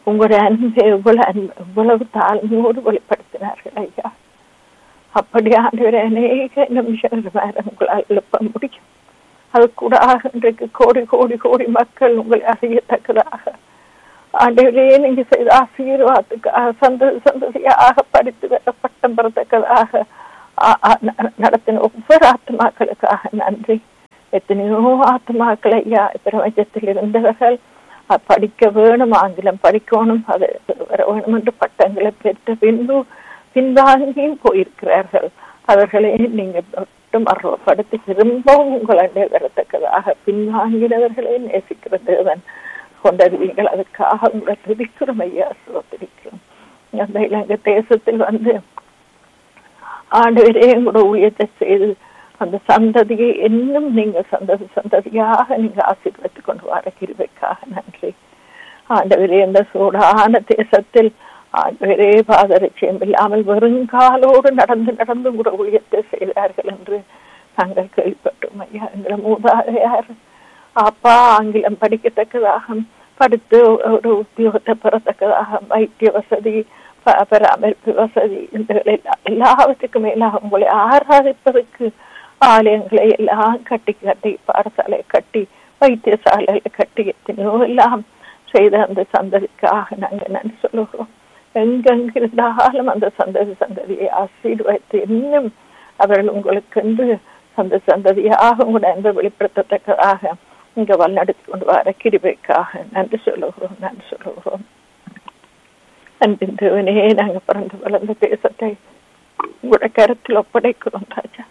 உங்களுடைய அன்பை எவ்வளவு அன்பு எவ்வளவு தாழ்மையோடு வெளிப்படுத்தினார்கள் ஐயா அப்படி ஆண்டவரை அநேக நிமிஷங்கள் உங்களால் எழுப்ப முடியும் அது கூட இன்றைக்கு கோடி கோடி கோடி மக்கள் உங்களை அறியத்தக்கதாக ஆண்டவரே நீங்க செய்த ஆசீர்வாதத்துக்காக சந்ததி சந்ததியாக படித்து வர பட்டம் பெறத்தக்கதாக ஆ- ஆ- ந- நடத்தின ஒவ்வொரு ஆத்மாக்களுக்காக நன்றி எத்தனையோ ஆத்மாக்கள் ஐயா பிரபஞ்சத்தில் இருந்தவர்கள் அ- படிக்க வேணும் ஆங்கிலம் படிக்கணும் அது வர வேணும் என்று பட்டங்களை பெற்ற பின்பு பின்வாங்கியும் போயிருக்கிறார்கள் அவர்களை நீங்க மட்டும் அருவப்படுத்தி திரும்பவும் உங்களுடைய வரத்தக்கதாக பின்வாங்கினவர்களை நேசிக்கிற தேவன் கொண்டறிவீங்கள் அதுக்காக உங்களை துதிக்கிறோம் ஐயா சோதரிக்கிறோம் அந்த இலங்கை தேசத்தில் வந்து ஆண்டவரே உங்களோட ஊழியத்தை செய்து அந்த சந்ததியை இன்னும் நீங்க சந்ததி சந்ததியாக நீங்க ஆசீர்வதித்துக் கொண்டு வர கிருபைக்காக நன்றி ஆண்டவரே இந்த சூடான தேசத்தில் ஆண்டவரே பாதரட்சியம் இல்லாமல் வெறுங்காலோடு நடந்து நடந்து கூட ஊழியத்தை செய்தார்கள் என்று நாங்கள் கேள்விப்பட்டோம் ஐயா எங்களை மூதாதையார் அப்பா ஆங்கிலம் படிக்கத்தக்கதாக படித்து ஒரு உத்தியோகத்தை பெறத்தக்கதாக வைத்திய வசதி ப- பராமரிப்பு வசதி இந்த எல்லா- எல்லாவற்றுக்கும் மேலாக உங்களை ஆராதிப்பதற்கு ஆலயங்களை எல்லாம் கட்டி கட்டி பாடசாலை கட்டி வைத்தியசாலைகளை கட்டி எத்தனையோ எல்லாம் செய்த அந்த சந்ததிக்காக நாங்க நன்றி சொல்லுகிறோம் எங்கெங்கிருந்தாலும் அந்த சந்ததி சந்ததியை ஆசீர்வதித்து இன்னும் அவர்கள் உங்களுக்கென்று அந்த சந்ததியாக உங்களோட அன்பை வெளிப்படுத்தத்தக்கதாக இங்க வழிநடத்தி கொண்டு வர கிருபைக்காக நன்றி சொல்லுகிறோம் நன்றி சொல்லுகிறோம் அன்பின் தேவனே நாங்க பிறந்து வளர்ந்த தேசத்தை உங்களோட கருத்தில் ஒப்படைக்கிறோம் ராஜா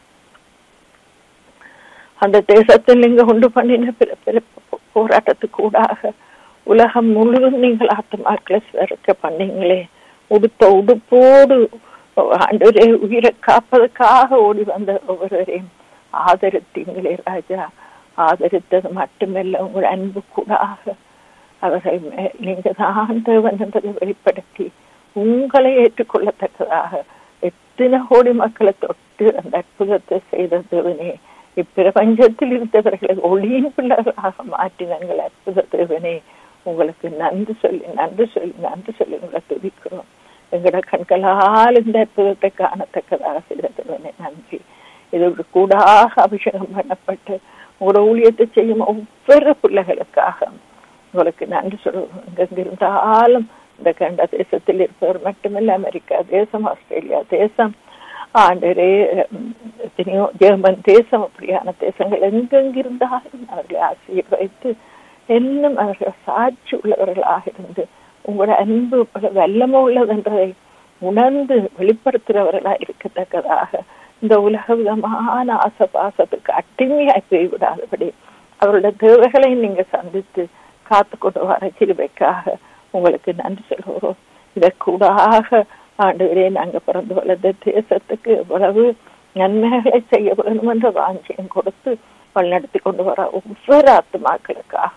அந்த தேசத்தில் நீங்க உண்டு பண்ணின பிற பிற போ- போராட்டத்துக்கு ஊடாக உலகம் முழுவதும் நீங்கள் ஆத்மாக்களை சிறக்க பண்ணீங்களே உடுத்த உடுப்போடு ஆண்டவரே உயிரை காப்பதற்காக ஓடி வந்த ஒவ்வொருவரையும் ஆதரித்தீங்களே ராஜா ஆதரித்தது மட்டுமல்ல உங்கள் அன்பு கூடாக அவர்கள் மே- நீங்க தான் தேவன் என்பதை வெளிப்படுத்தி உங்களை ஏற்றுக்கொள்ளத்தக்கதாக எத்தனை கோடி மக்களை தொட்டு அந்த அற்புதத்தை செய்த தேவனே இப்பிரபஞ்சத்தில் இருந்தவர்களை ஒளியின் பிள்ளைகளாக மாற்றினங்கள் அற்புத தேவனே உங்களுக்கு நன்றி சொல்லி நன்றி சொல்லி நன்றி சொல்லி உங்களை துதிக்கிறோம் எங்களோட கண்களால் இந்த அற்புதத்தை காணத்தக்கதாக செய்த தேவனே நன்றி இது ஒரு கூடாக அபிஷேகம் பண்ணப்பட்டு உங்களோட ஊழியத்தை செய்யும் ஒவ்வொரு பிள்ளைகளுக்காக உங்களுக்கு நன்றி சொல்லுவோம் எங்க இருந்தாலும் இந்த கண்ட தேசத்தில் இருப்பவர் மட்டுமல்ல அமெரிக்கா தேசம் ஆஸ்திரேலியா தேசம் ஆண்டரே உம், எத்தனையோ ஜெர்மன் தேசம் அப்படியான தேசங்கள் எங்கெங்கிருந்தாலும் அவர்களை ஆசீர்வதித்து இன்னும் அவர்கள் சாட்சி உள்ளவர்களாக இருந்து உங்களோட அன்பு பல வல்லம உள்ளதென்றதை உணர்ந்து வெளிப்படுத்துகிறவர்களா இருக்கத்தக்கதாக இந்த உலக விதமான ஆசை பாசத்துக்கு அடிமையாய் போய்விடாதபடி அவருடைய தேவைகளை நீங்க சந்தித்து காத்து கொண்டு வர கிருபைக்காக உங்களுக்கு நன்றி சொல்கிறோம் இதற்கூடாக ஆண்டவரே நாங்க பிறந்து வளர்ந்த தேசத்துக்கு எவ்வளவு நன்மைகளை செய்ய வேண்டும் என்ற வாஞ்சியம் கொடுத்து வழிநடத்தி கொண்டு வர ஒவ்வொரு ஆத்மாக்களுக்காக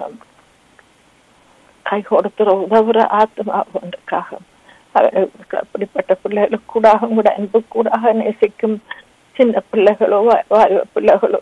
கை கொடுத்துற உதவுற ஆத்மா ஒன்றுக்காக அவர்களுக்கு அப்படிப்பட்ட பிள்ளைகளுக்கு கூடாக கூட அன்பு கூடாக நேசிக்கும் சின்ன பிள்ளைகளோ வா- வாலிப பிள்ளைகளோ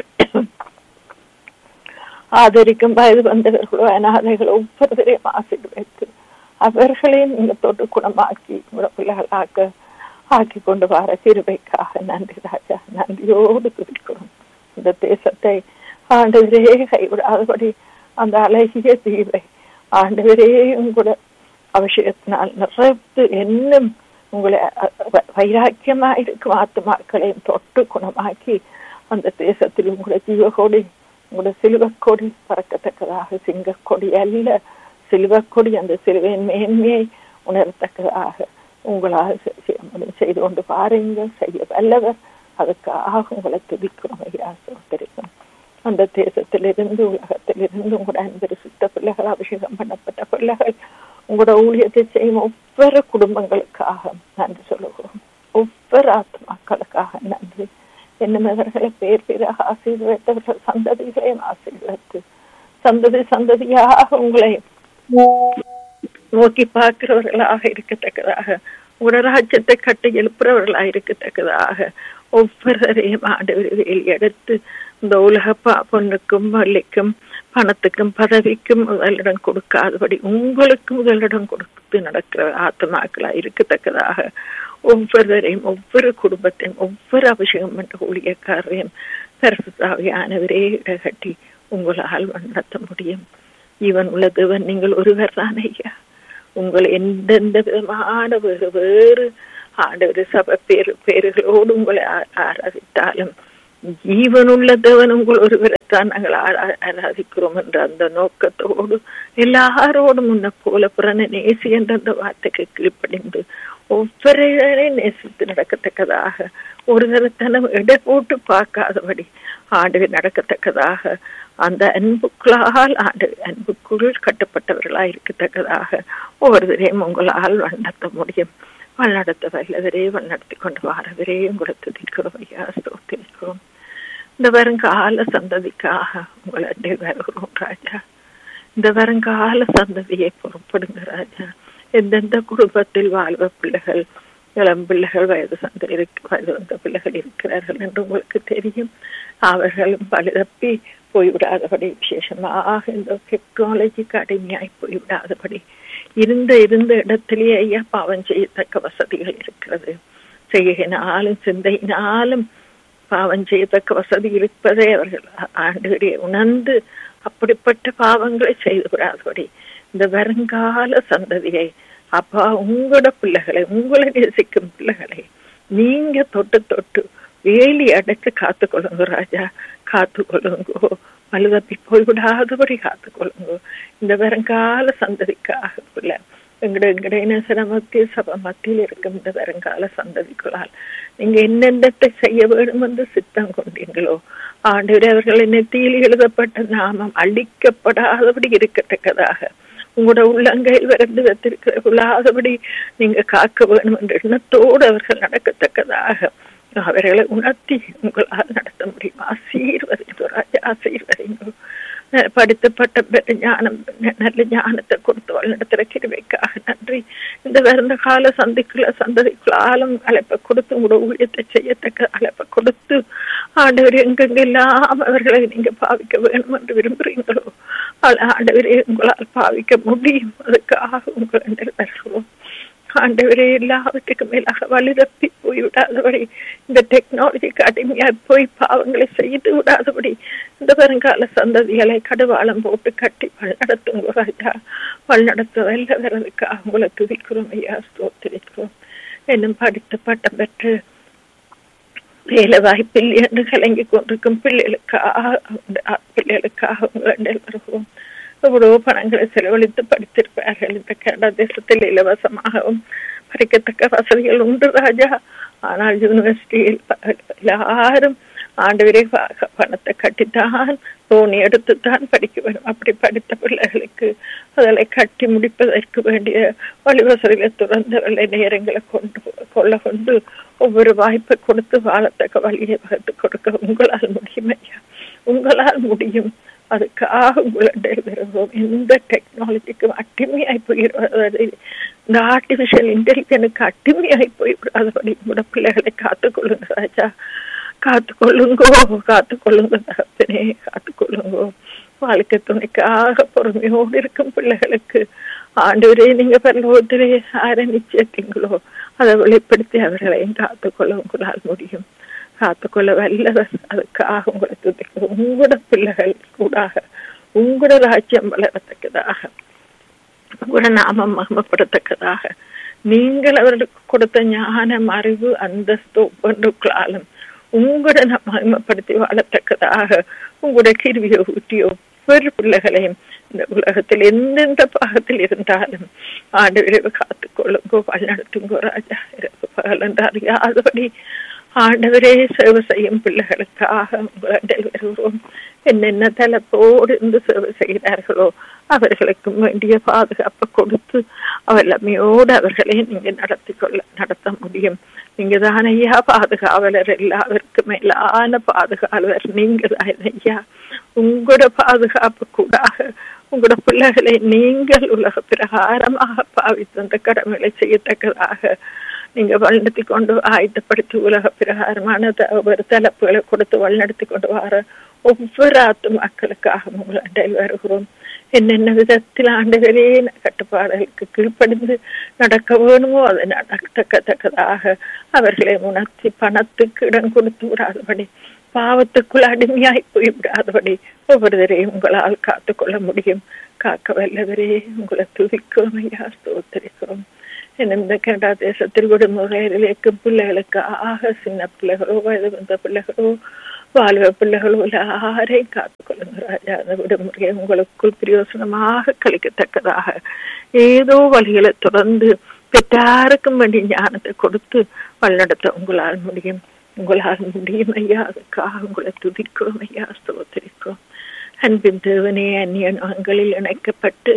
ஆதரிக்கும் வயது வந்தவர்களோ அனாதைகளோ ஒவ்வொருவரையும் ஆசீர்வதித்து அவர்களையும் நீங்க தொட்டு குணமாக்கி உங்களோட பிள்ளைகளாக்க ஆக்கி கொண்டு வர சிறுவைக்காக நன்றி ராஜா நன்றியோடு துதிக்கிறோம் இந்த தேசத்தை ஆண்டவரே கைவிடாதபடி அந்த அழகிய தீவை ஆண்டவரே உங்களோட அபிஷேகத்தினால் நிறைத்து என்னும் உங்களை அ- வ- வைராக்கியமா இருக்கும் ஆத்மாக்களையும் தொட்டு குணமாக்கி அந்த தேசத்தில் உங்களுடைய ஜீவகொடி உங்களுடைய சிலுவக்கொடி பறக்கத்தக்கதாக சிங்கக்கொடி அல்ல சிலுவக்கொடி அந்த சிலுவையின் மேன்மையை உணரத்தக்கதாக உங்களால் செ- செய்ய முடியும் செய்து கொண்டு பாருங்க செய்ய வல்லவர் அதுக்காக உங்களை துதிக்கிறோம் ஐயா சோதரிக்கும் அந்த தேசத்திலிருந்து உலகத்திலிருந்து உங்களோட அன்பு சுத்த பிள்ளைகள் அபிஷேகம் பண்ணப்பட்ட பிள்ளைகள் உங்களோட ஊழியத்தை செய்யும் ஒவ்வொரு குடும்பங்களுக்காக நன்றி சொல்லுகிறோம் ஒவ்வொரு ஆத்மாக்களுக்காக நன்றி என்னமவர்களை பேர் பேராக ஆசீர்வதித்தவர்கள் சந்ததிகளையும் ஆசீர்வதித்து சந்ததி சந்ததியாக உங்களை நோக்கி பார்க்கிறவர்களாக இருக்கத்தக்கதாக உங்களோட ராஜ்யத்தை கட்டி எழுப்புறவர்களாக இருக்கத்தக்கதாக ஒவ்வொருவரையும் ஆண்டவர் வெளியெடுத்து இந்த உலக பா- பொண்ணுக்கும் வள்ளிக்கும் பணத்துக்கும் பதவிக்கும் முதலிடம் கொடுக்காதபடி உங்களுக்கு முதலிடம் கொடுத்து நடக்கிற ஆத்மாக்களா இருக்கத்தக்கதாக ஒவ்வொருவரையும் ஒவ்வொரு குடும்பத்தையும் ஒவ்வொரு அபிஷேகம் என்ற ஊழியக்காரரையும் பரிசுத்தாவியானவரே இடகட்டி உங்களால் நடத்த முடியும் இவன் உள்ள தேவன் நீங்கள் ஒருவர் தான் ஐயா உங்களை எந்தெந்த விதமான வேறு வேறு ஆண்டவர் சபை பேரு பேருகளோடு உங்களை ஆ- ஆராதித்தாலும் ஜீவனுள்ள தேவன் உங்கள் ஒருவரைத்தான் நாங்கள் ஆரா- ஆராதிக்கிறோம் என்ற அந்த நோக்கத்தோடு எல்லாரோடும் உன்னை போல புறன நேசி என்ற அந்த வார்த்தைக்கு கீழ்ப்படிந்து ஒவ்வொருவரையும் நேசித்து நடக்கத்தக்கதாக ஒரு தரத்தனம் எடை போட்டு பார்க்காதபடி ஆண்டு நடக்கத்தக்கதாக அந்த அன்புக்குள்ளால் ஆண்டு அன்புக்குள் கட்டப்பட்டவர்களாய் இருக்கத்தக்கதாக ஒவ்வொருவரையும் உங்களால் வழிநடத்த முடியும் வழிநடத்த வல்லவரே வழிநடத்தி கொண்டு வாரவரே உங்களை துதிக்கிறோம் ஐயா ஸ்தோத்திரிக்கிறோம் இந்த வருங்கால சந்ததிக்காக உங்களை அண்டை வருகிறோம் ராஜா இந்த வருங்கால சந்ததியை பொறுப்படுங்க ராஜா எந்தெந்த குடும்பத்தில் வாழ்வ பிள்ளைகள் இளம் பிள்ளைகள் வயது சந்த இருக்கு வயது வந்த பிள்ளைகள் இருக்கிறார்கள் என்று உங்களுக்கு தெரியும் அவர்களும் பழுதப்பி போய்விடாதபடி விசேஷமாக இந்த டெக்னாலஜிக்கு அடிமையாய் போய்விடாதபடி இருந்த இருந்த இடத்திலேயே ஐயா பாவம் செய்யத்தக்க வசதிகள் இருக்கிறது செய்கையினாலும் சிந்தையினாலும் பாவம் செய்யத்தக்க வசதி இருப்பதை அவர்கள் ஆண்டுகளே உணர்ந்து அப்படிப்பட்ட பாவங்களை செய்து விடாதபடி இந்த வருங்கால சந்ததியை அப்பா உங்களோட பிள்ளைகளை உங்களை நேசிக்கும் பிள்ளைகளை நீங்க தொட்டு தொட்டு வேலி அடைச்சு காத்து கொள்ளுங்க ராஜா காத்து கொள்ளுங்கோ பழுதப்பி போய்விடாதபடி காத்து கொள்ளுங்கோ இந்த வருங்கால சந்ததிக்காக பிள்ளை எங்கட எங்கட இனசன மத்திய சபை மத்தியில் இருக்கும் இந்த வருங்கால சந்ததிகளால் நீங்க என்னென்னத்தை செய்ய வேண்டும் என்று சித்தம் கொண்டீங்களோ ஆண்டவரே அவர்களின் நெத்தியில் எழுதப்பட்ட நாமம் அழிக்கப்படாதபடி இருக்கத்தக்கதாக உங்களோட உள்ளங்கையில் விரைந்து வைத்திருக்கிற கொள்ளாதபடி நீங்க காக்க வேண்டும் என்ற எண்ணத்தோடு அவர்கள் நடக்கத்தக்கதாக அவர்களை உணர்த்தி உங்களால் நடத்த முடியும் ஆசீர்வதிங்க ராஜா ஆசீர்வதிங்க அஹ் படித்த பட்டம் பெற்ற ஞானம் நல்ல ஞானத்தை கொடுத்து வழிநடத்துற கிருவைக்காக நன்றி இந்த வருந்த கால சந்திக்குள்ள சந்ததிக்குள்ளாலும் அழைப்பை கொடுத்து உங்களோட ஊழியத்தை செய்யத்தக்க அழைப்பை கொடுத்து ஆண்டவர் எங்கெங்கெல்லாம் அவர்களை நீங்க பாவிக்க வேணும் என்று விரும்புறீங்களோ அது ஆண்டவரே உங்களால் பாவிக்க முடியும் அதுக்காக உங்களை வருகிறோம் ஆண்டவரே எல்லாவற்றுக்கும் மேலாக வலுதப்பி போய் விடாதபடி இந்த டெக்னாலஜிக்கு அடிமையா போய் பாவங்களை செய்து விடாதபடி இந்த வருங்கால சந்ததிகளை கடுவாளம் போட்டு கட்டி வழிநடத்துங்க ராஜா வழிநடத்த வெல்ல வர்றதுக்காக உங்களை துதிக்கிறோம் ஐயா ஸ்தோத்திரிக்கிறோம் என்னும் படித்த பட்டம் பெற்று வேலை வாய்ப்பில் என்று கலங்கி கொண்டிருக்கும் பிள்ளைகளுக்காக பிள்ளைகளுக்காக உங்கள் வருகிறோம் எவ்வளவோ பணங்களை செலவழித்து படித்திருப்பார்கள் இந்த கனடா தேசத்தில் இலவசமாகவும் படிக்கத்தக்க வசதிகள் உண்டு ராஜா ஆனால் யூனிவர்சிட்டியில் எல்லாரும் ஆண்டவரே பணத்தை கட்டித்தான் லோன் எடுத்துத்தான் படிக்க வேண்டும் அப்படி படித்த பிள்ளைகளுக்கு அதில் கட்டி முடிப்பதற்கு வேண்டிய வழிவசதிகளை துறந்தவர்களை நேரங்களை கொண்டு கொள்ள கொண்டு ஒவ்வொரு வாய்ப்பை கொடுத்து வாழத்தக்க வழியை வகுத்து கொடுக்க உங்களால் முடியும் ஐயா உங்களால் முடியும் அதுக்காக உங்களுடைய விரும்பும் எந்த டெக்னாலஜிக்கும் அடிமையாய் போயிடுவது இந்த ஆர்டிபிஷியல் இன்டெலிஜென்ஸுக்கு அடிமையாய் போய்விடாதபடி உங்களோட பிள்ளைகளை காத்துக்கொள்ளுங்க ராஜா காத்துக்கொள்ளுங்கோ காத்துக்கொள்ளுங்க தகப்பனே காத்துக்கொள்ளுங்கோ வாழ்க்கை துணைக்காக பொறுமையோடு இருக்கும் பிள்ளைகளுக்கு ஆண்டவரே நீங்க பரலோகத்திலே யாரை நிச்சயத்தீங்களோ அதை வெளிப்படுத்தி அவர்களையும் காத்துக்கொள்ள உங்களால் முடியும் காத்துக்கொள்ள வல்லவர் அதுக்காக உங்களை துதிக்க உங்களோட பிள்ளைகள் கூடாக உங்களோட ராஜ்யம் வளரத்தக்கதாக உங்களோட நாமம் மகமப்படத்தக்கதாக நீங்கள் அவர்களுக்கு கொடுத்த ஞானம் அறிவு அந்தஸ்து ஒவ்வொன்றுக்களாலும் உங்களோட மகிமப்படுத்தி வாழத்தக்கதாக உங்களோட கிருவியை ஊட்டி ஒவ்வொரு பிள்ளைகளையும் இந்த உலகத்தில் எந்தெந்த பாகத்தில் இருந்தாலும் ஆண்டு இரவு காத்துக்கொள்ளுங்கோ வழிநடத்துங்கோ ராஜா இரவு பகல் என்று அறியாதபடி ஆண்டவரே சேவை செய்யும் பிள்ளைகளுக்காக உங்களிடம் வருகிறோம் என்னென்ன தலைப்போடு இருந்து சேவை செய்கிறார்களோ அவர்களுக்கும் வேண்டிய பாதுகாப்பை கொடுத்து அவலமையோடு அவர்களை நீங்க நடத்தி கொள்ள நடத்த முடியும் நீங்க தான் ஐயா பாதுகாவலர் எல்லாருக்கும் மேலான பாதுகாவலர் நீங்க தான் ஐயா உங்களோட பாதுகாப்பு கூடாக உங்களோட பிள்ளைகளை நீங்கள் உலக பிரகாரமாக பாவித்து அந்த கடமைகளை செய்யத்தக்கதாக நீங்க வழிநடத்தி கொண்டு ஆயத்தப்படுத்தி உலக பிரகாரமான ஒரு தலைப்புகளை கொடுத்து வழிநடத்தி கொண்டு வர ஒவ்வொரு ஆத்துமாக்களுக்காக உங்கள் அண்டையில் வருகிறோம் என்னென்ன விதத்தில் ஆண்டுகளே கட்டுப்பாடுகளுக்கு கீழ்ப்படிந்து நடக்க வேணுமோ அதை நடக்கத்தக்கதாக அவர்களை உணர்த்தி பணத்துக்கு இடம் கொடுத்து விடாதபடி பாவத்துக்குள் அடிமையாய் போய் விடாதபடி ஒவ்வொருவரையும் உங்களால் காத்துக்கொள்ள முடியும் காக்க வல்லவரே உங்களை துதிக்கிறோம் ஐயா ஸ்தோத்திரிக்கிறோம் இந்த கனடா தேசத்தில் விடுமுறையில் இருக்கும் பிள்ளைகளுக்கு ஆக சின்ன பிள்ளைகளோ வயது வந்த பிள்ளைகளோ வாழ்வ பிள்ளைகளோ எல்லாரையும் காத்துக்கொள்ளுங்க ராஜா அந்த விடுமுறையை உங்களுக்குள் பிரயோசனமாக கழிக்கத்தக்கதாக ஏதோ வழிகளை தொடர்ந்து பெற்றாருக்கும் வேண்டிய ஞானத்தை கொடுத்து வழிநடத்த உங்களால் முடியும் உங்களால் முடியும் ஐயா அதுக்காக உங்களை துதிக்கிறோம் ஐயா ஸ்தோத்திரிக்கிறோம் அன்பின் தேவனே அந்நிய நாங்களில் இணைக்கப்பட்டு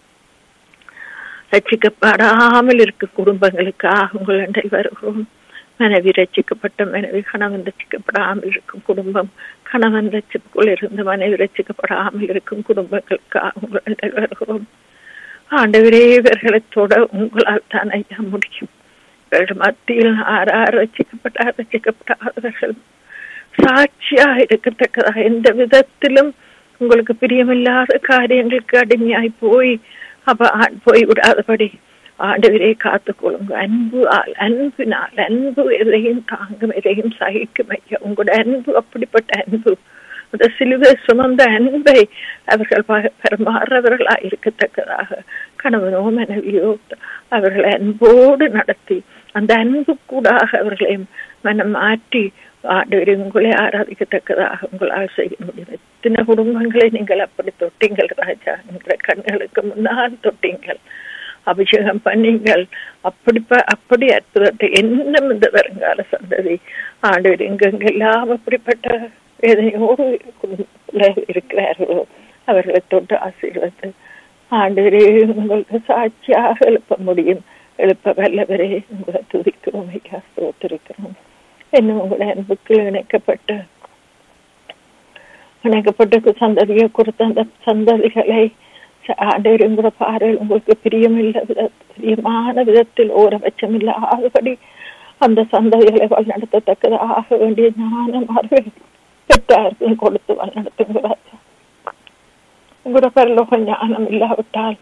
ரட்சிக்கப்படாமல் இருக்க குடும்பங்களுக்காக உங்கள் அண்டை வருகிறோம் மனைவி ரட்சிக்கப்பட்ட மனைவி கணவன் ரட்சிக்கப்படாமல் இருக்கும் குடும்பம் கணவன் ரட்சிப்புக்குள் இருந்த மனைவி ரட்சிக்கப்படாமல் இருக்கும் குடும்பங்களுக்காக உங்கள் அண்டை வருகிறோம் ஆண்டவரே இவர்களை தொட உங்களால் தான் ஐயா முடியும் இவர்கள் மத்தியில் ஆறார் ரட்சிக்கப்பட்டார் ரட்சிக்கப்படாதவர்கள் சாட்சியா இருக்கத்தக்கதாக எந்த விதத்திலும் உங்களுக்கு பிரியமில்லாத காரியங்களுக்கு அடிமையாய் போய் அப்ப போய் விடாதபடி ஆண்டவரே காத்துக்கொள்ளுங்க அன்பு அன்பினால் அன்பு எதையும் தாங்கும் எதையும் சகிக்கும் ஐயா உங்களோட அன்பு அப்படிப்பட்ட அன்பு அந்த சிலுவை சுமந்த அன்பை அவர்கள் பெருமாறவர்களா இருக்கத்தக்கதாக கணவனோ மனைவியோ அவர்களை அன்போடு நடத்தி அந்த அன்பு கூடாக அவர்களை மனம் மாற்றி ஆண்டவரை உங்களை ஆராதிக்கத்தக்கதாக உங்களால் செய்ய முடியும் எத்தனை குடும்பங்களை நீங்கள் அப்படி தொட்டீங்கள் ராஜா என்ற கண்களுக்கு முன்னால் தொட்டீங்கள் அபிஷேகம் பண்ணீங்கள் அப்படி அப்படி அற்புதத்தை என்ன இந்த வருங்கால சந்ததி ஆண்டவர் எங்கெங்கெல்லாம் அப்படிப்பட்ட வேதனையோடு இருக்கிறார்களோ அவர்களை தொட்டு ஆசீர்வத்து ஆண்டவரே உங்களுக்கு சாட்சியாக எழுப்ப முடியும் எழுப்ப வல்லவரே உங்களை துதிக்கிறோம் ஐயா ஸ்தோத்திருக்கிறோம் என்ன உங்களை அன்புக்கு இணைக்கப்பட்ட இணைக்கப்பட்ட சந்ததியை கொடுத்த அந்த சந்ததிகளை ஆண்டவர் உங்களோட பாறையில் உங்களுக்கு பிரியமில்ல வித பிரியமான விதத்தில் ஓரபட்சம் இல்லாதபடி அந்த சந்ததிகளை வழிநடத்தத்தக்கதாக வேண்டிய ஞானம் அறிவை பெற்றார்கள் கொடுத்து வழிநடத்துங்க உங்களோட பரலோக ஞானம் இல்லாவிட்டால்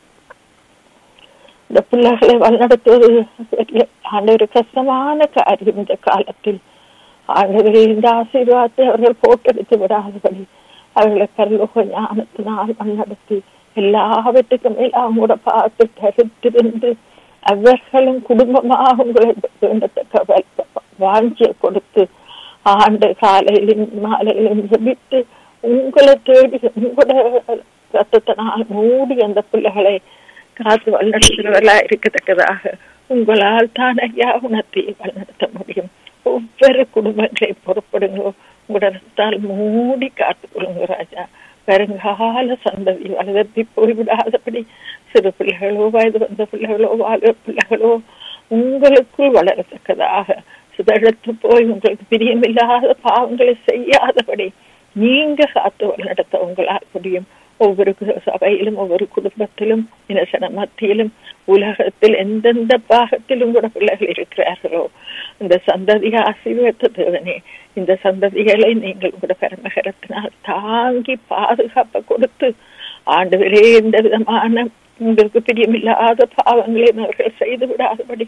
இந்த பிள்ளைகளை வழிநடத்துவது ஆண்டவர் கஷ்டமான காரியம் இந்த காலத்தில் ஆண்டவரே இந்த ஆசீர்வாதத்தை அவர்கள் போட்டெடுத்து விடாதபடி அவர்களை பரலோக ஞானத்தினால் வழிநடத்தி எல்லாவற்றுக்கும் மேல் அவங்களோட பார்த்து கருத்திருந்து அவர்களும் குடும்பமாக உங்களை வேண்டத்தக்க வாஞ்சியை கொடுத்து ஆண்டு காலையிலும் மாலையிலும் ஜபித்து உங்களை தேடி உங்களோட ரத்தத்தினால் மூடி அந்த பிள்ளைகளை காத்து வழிநடத்துகிறவர்களா இருக்கத்தக்கதாக உங்களால் தான் ஐயா உணர்த்தி வழிநடத்த முடியும் ஒவ்வொரு குடும்பங்களை பொறுப்படுங்க உங்களோட ரத்தால் மூடி காத்துக்கொள்ளுங்க ராஜா வருங்கால சந்ததி வளர்த்தி போய்விடாதபடி சிறு பிள்ளைகளோ வயது வந்த பிள்ளைகளோ வாழ்வ பிள்ளைகளோ உங்களுக்குள் வளரத்தக்கதாக சிதழத்து போய் உங்களுக்கு பிரியமில்லாத பாவங்களை செய்யாதபடி நீங்க காத்து நடத்த உங்களால் முடியும் ஒவ்வொரு சபையிலும் ஒவ்வொரு குடும்பத்திலும் இனசன மத்தியிலும் உலகத்தில் எந்தெந்த பாகத்திலும் கூட பிள்ளைகள் இருக்கிறார்களோ இந்த சந்ததியை ஆசீர்வத்த தேவனே இந்த சந்ததிகளை நீங்கள் கூட பரமகரத்தினால் தாங்கி பாதுகாப்பை கொடுத்து ஆண்டு எந்த விதமான உங்களுக்கு பிரியமில்லாத பாவங்களையும் அவர்கள் செய்து விடாதபடி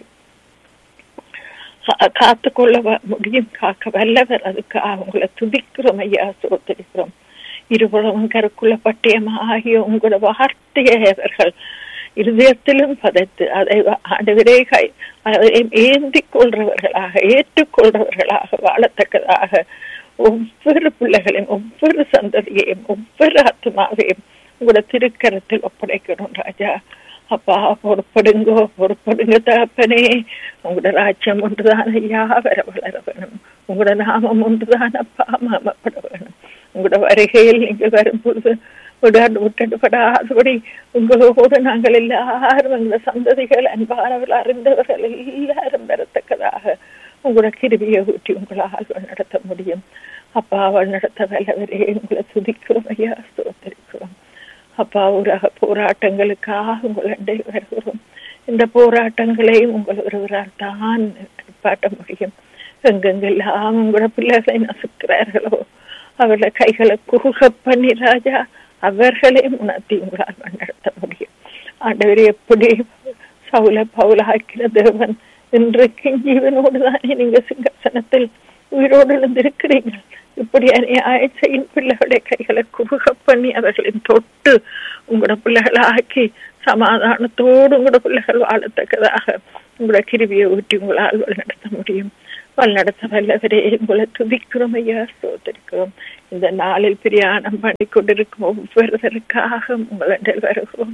காத்து கொள்ள முடியும் காக்க வல்லவர் அதுக்கு அவங்களை துதிக்கிறோம் ஐயா சோத்தரிக்கிறோம் இருபுறமும் கருக்குள்ள பட்டியமாகிய உங்களோட வார்த்தையை அவர்கள் இருதயத்திலும் பதைத்து அதை ஆண்டவரே கை அதை ஏந்தி கொள்றவர்களாக ஏற்றுக்கொள்றவர்களாக வாழத்தக்கதாக ஒவ்வொரு பிள்ளைகளையும் ஒவ்வொரு சந்ததியையும் ஒவ்வொரு ஆத்மாவையும் உங்களோட திருக்கரத்தில் ஒப்படைக்கணும் ராஜா அப்பா பொறுப்படுங்கோ பொறுப்படுங்க தகப்பனே உங்களோட ராஜ்யம் ஒன்றுதான் ஐயா வர வளர வேணும் உங்களோட நாமம் ஒன்றுதான் அப்பா மாமப்பட வேணும் உங்களோட வருகையில் நீங்க வரும்பொழுது விடாண்டு விட்டுப்படாதபடி உங்களோடு நாங்கள் எல்லாரும் எங்களோட சந்ததிகள் அன்பானவர்கள் அறிந்தவர்கள் எல்லாரும் பெறத்தக்கதாக உங்களோட கிருவியை ஊட்டி உங்களால் நடத்த முடியும் அப்பா அவள் நடத்த வல்லவரே உங்களை துதிக்கிறோம் ஐயா ஸ்தோத்தரிக்கிறோம் அப்பா உலக போராட்டங்களுக்காக உங்கள் அண்டை வருகிறோம் இந்த போராட்டங்களையும் உங்கள் ஒருவரால் தான் பாட்ட முடியும் எங்கெங்கெல்லாம் உங்களோட பிள்ளைகளை நசுக்கிறார்களோ அவர்கள கைகளை குறுக பண்ணி ராஜா அவர்களே உணர்த்தி உங்களால் நடத்த முடியும் ஆண்டவர் எப்படி சவுல பவுலாக்கின தேவன் இன்றைக்கு ஜீவனோடு தானே நீங்க சிங்காசனத்தில் உயிரோடு இருந்திருக்கிறீர்கள் இப்படி அநியாய செய்யும் பிள்ளைகளுடைய கைகளை குறுக பண்ணி அவர்களின் தொட்டு உங்களோட பிள்ளைகளை ஆக்கி சமாதானத்தோடு உங்களோட பிள்ளைகள் வாழத்தக்கதாக உங்களோட கிருவியை ஊட்டி உங்களால் வழிநடத்த முடியும் வழிநடத்த வல்லவரே உங்களை துதிக்கிறோம் ஐயா சோதரிக்கிறோம் இந்த நாளில் பிரியாணம் பண்ணி கொண்டிருக்கும் ஒவ்வொருவருக்காக உங்களிடம் வருகிறோம்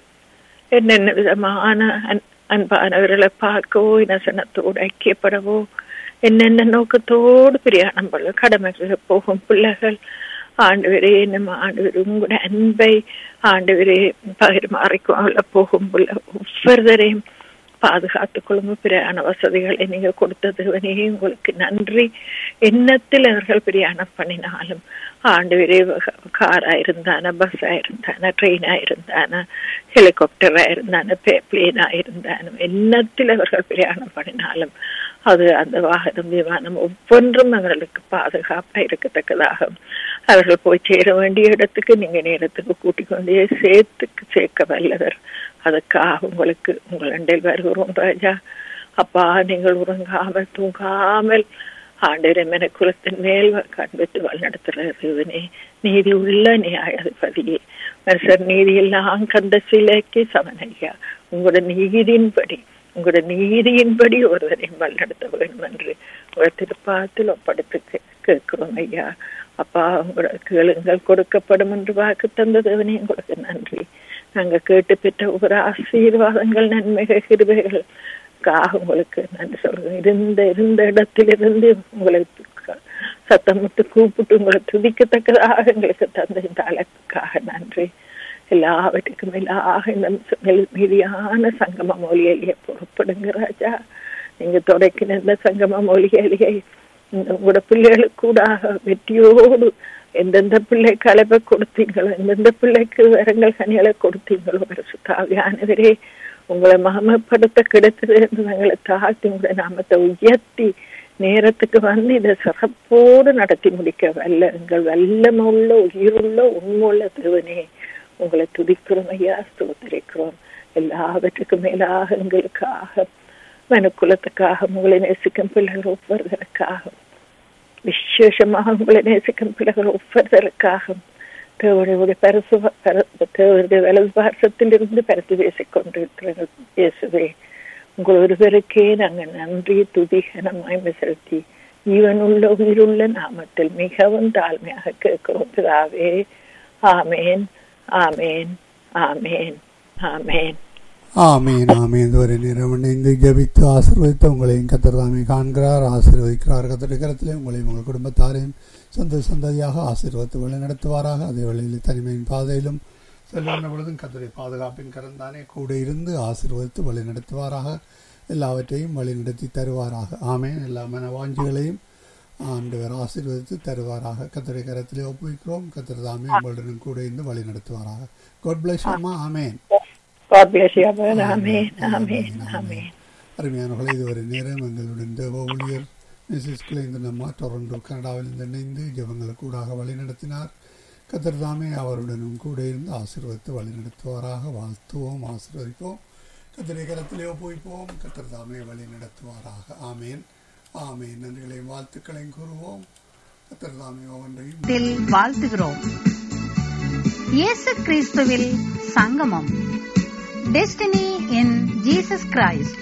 என்னென்ன விதமான அன்- அன்பானவர்களை பார்க்கவோ இனசனத்தோடு ஐக்கியப்படவோ என்னென்ன நோக்கத்தோடு பிரயாணம் பண்ண கடமைகளை போகும் பிள்ளைகள் ஆண்டவரே நம்ம ஆண்டவர் உங்களுடைய அன்பை ஆண்டவரே பகிர்மாறிக்கொள்ள போகும் பிள்ளை ஒவ்வொருவரையும் பாதுகாத்துக் கொள்ளும் பிரயாண வசதிகளை நீங்க கொடுத்ததுவனே உங்களுக்கு நன்றி எண்ணத்தில் அவர்கள் பிரயாணம் பண்ணினாலும் ஆண்டவரே காரா இருந்தான பஸ்ஸா இருந்தான ட்ரெயினா இருந்தான ஹெலிகாப்டரா இருந்தான பிளேனா இருந்தாலும் எண்ணத்தில் அவர்கள் பிரயாணம் பண்ணினாலும் அது அந்த வாகனம் விமானம் ஒவ்வொன்றும் அவர்களுக்கு பாதுகாப்பா இருக்கத்தக்கதாக அவர்கள் போய் சேர வேண்டிய இடத்துக்கு நீங்க நேரத்துக்கு கூட்டிக் கொண்டே சேர்த்துக்கு சேர்க்க வல்லவர் அதுக்காக உங்களுக்கு உங்கள் அண்டையில் வருகிறோம் ராஜா அப்பா நீங்கள் உறங்காமல் தூங்காமல் ஆண்டரை குலத்தின் மேல் கண்பெற்று வழிநடத்துறதுவனே நீதி உள்ள நியாயாதிபதியே மனுஷர் நீதி எல்லாம் கந்த சிலைக்கு சமனையா உங்களோட நீதியின்படி உங்களோட நீதியின்படி ஒருவரையும் வழிநடத்த வேண்டும் என்று உங்கள் திருப்பாத்தில் ஒப்படைத்து கே- கேட்கிறோம் ஐயா அப்பா உங்களோட கேளுங்கள் கொடுக்கப்படும் என்று வாக்கு தந்ததுவனே உங்களுக்கு நன்றி நாங்க கேட்டு பெற்ற ஒவ்வொரு ஆசீர்வாதங்கள் நன்மைகள் கிருபைகள் உங்களுக்கு நன்றி சொல்றேன் இருந்த இருந்த இடத்திலிருந்து உங்களை சத்தமிட்டு கூப்பிட்டு உங்களை துதிக்கத்தக்கதாக எங்களுக்கு தந்த இந்த அழைப்புக்காக நன்றி எல்லாவற்றுக்கும் எல்லாம் இந்த மீ- மீதியான சங்கம மொழியிலேயே புறப்படுங்க ராஜா நீங்க தொடக்கின இந்த சங்கம மொழியிலேயே இந்த உங்களோட பிள்ளைகளுக்கு கூட வெற்றியோடு எந்தெந்த பிள்ளை கலப்பை கொடுத்தீங்களோ எந்தெந்த பிள்ளைக்கு வரங்கள் கனிகளை கொடுத்தீங்களோ பரிசுத்தாவியானவரே உங்களை மகமப்படுத்த கிடைத்தது என்று நாங்களை தாழ்த்தி உங்களை நாமத்தை உயர்த்தி நேரத்துக்கு வந்து இதை சிறப்போடு நடத்தி முடிக்க வல்ல எங்கள் வல்லமுள்ள உயிருள்ள உண்மையுள்ள தேவனே உங்களை துதிக்கிறோம் ஐயா ஸ்தோத்திரிக்கிறோம் எல்லாவற்றுக்கும் மேலாக எங்களுக்காக மனுக்குலத்துக்காக உங்களை நேசிக்கும் பிள்ளைகள் ஒவ்வொருவருக்காக விசேஷமாக உங்களை நேசிக்கும் பிள்ளைகள் ஒவ்வொருவருக்காக தேவனுடைய பரிசு தேவனுடைய வலது பாரசத்தில் இருந்து பரிசு பேசிக் கொண்டிருக்கிறார்கள் இயேசுவே உங்கள் ஒருவருக்கே நாங்கள் நன்றி துதிகனமாய் செலுத்தி ஜீவனுள்ள உயிருள்ள நாமத்தில் மிகவும் தாழ்மையாக கேட்கிறோம் பிதாவே ஆமேன் ஆமேன் ஆமேன் ஆமேன் ஆமீன் ஆமீன் இதுவரை நேரம் இணைந்து ஜபித்து ஆசீர்வதித்து உங்களையும் கத்திரதாமே காண்கிறார் ஆசீர்வதிக்கிறார் கத்திரிக்கிறத்திலே உங்களையும் உங்கள் குடும்பத்தாரையும் சொந்த சந்ததியாக ஆசீர்வத்து வழி நடத்துவாராக அதே வேளையில் தனிமையின் பாதையிலும் செல்லுகின்ற பொழுதும் கத்தரை பாதுகாப்பின் கரந்தானே கூட இருந்து ஆசீர்வதித்து வழி நடத்துவாராக எல்லாவற்றையும் வழி நடத்தி தருவாராக ஆமேன் எல்லா மனவாஞ்சிகளையும் ஆண்டவர் ஆசீர்வதித்து தருவாராக கத்தரை கரத்திலே ஒப்புவிக்கிறோம் கத்திரதாமே உங்களுடன் கூட இருந்து வழி நடத்துவாராக காட் பிளஸ் அம்மா ஆமேன் God bless you. Amen. Amen. Amen. அருமையானவர்களே இதுவரை நேரம் எங்களுடன் தேவ ஊழியர் மிஸ்ஸஸ் குலேந்திரன் அம்மா டொரண்டோ கனடாவில் இருந்து இணைந்து ஜபங்களை கூடாக வழிநடத்தினார் கத்தர் தாமே அவருடனும் கூட இருந்து ஆசீர்வதித்து வழிநடத்துவாராக வாழ்த்துவோம் ஆசீர்வதிப்போம் கத்தரை கரத்திலே ஒப்புவிப்போம் கத்தர் தாமே வழி நடத்துவாராக ஆமேன் ஆமேன் நன்றிகளையும் வாழ்த்துக்களையும் கூறுவோம் கத்தர் தாமே ஒவ்வொன்றையும் இதில் வாழ்த்துகிறோம் இயேசு கிறிஸ்துவில் சங்கமம் டெஸ்டினி இன் ஜீசஸ் கிரைஸ்ட்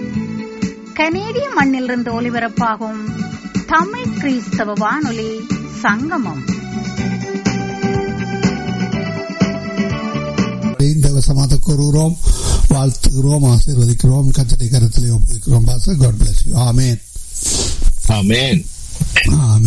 கனேடிய மண்ணிலிருந்து ஒலிபரப்பாகும் தமிழ் கிறிஸ்தவ வானொலி சங்கமம் தேவசமாக கூறுகிறோம் வாழ்த்துகிறோம் ஆசீர்வதிக்கிறோம் கத்தரை கரத்திலே ஒப்புவிக்கிறோம் பாச God bless you amen Amen. Amen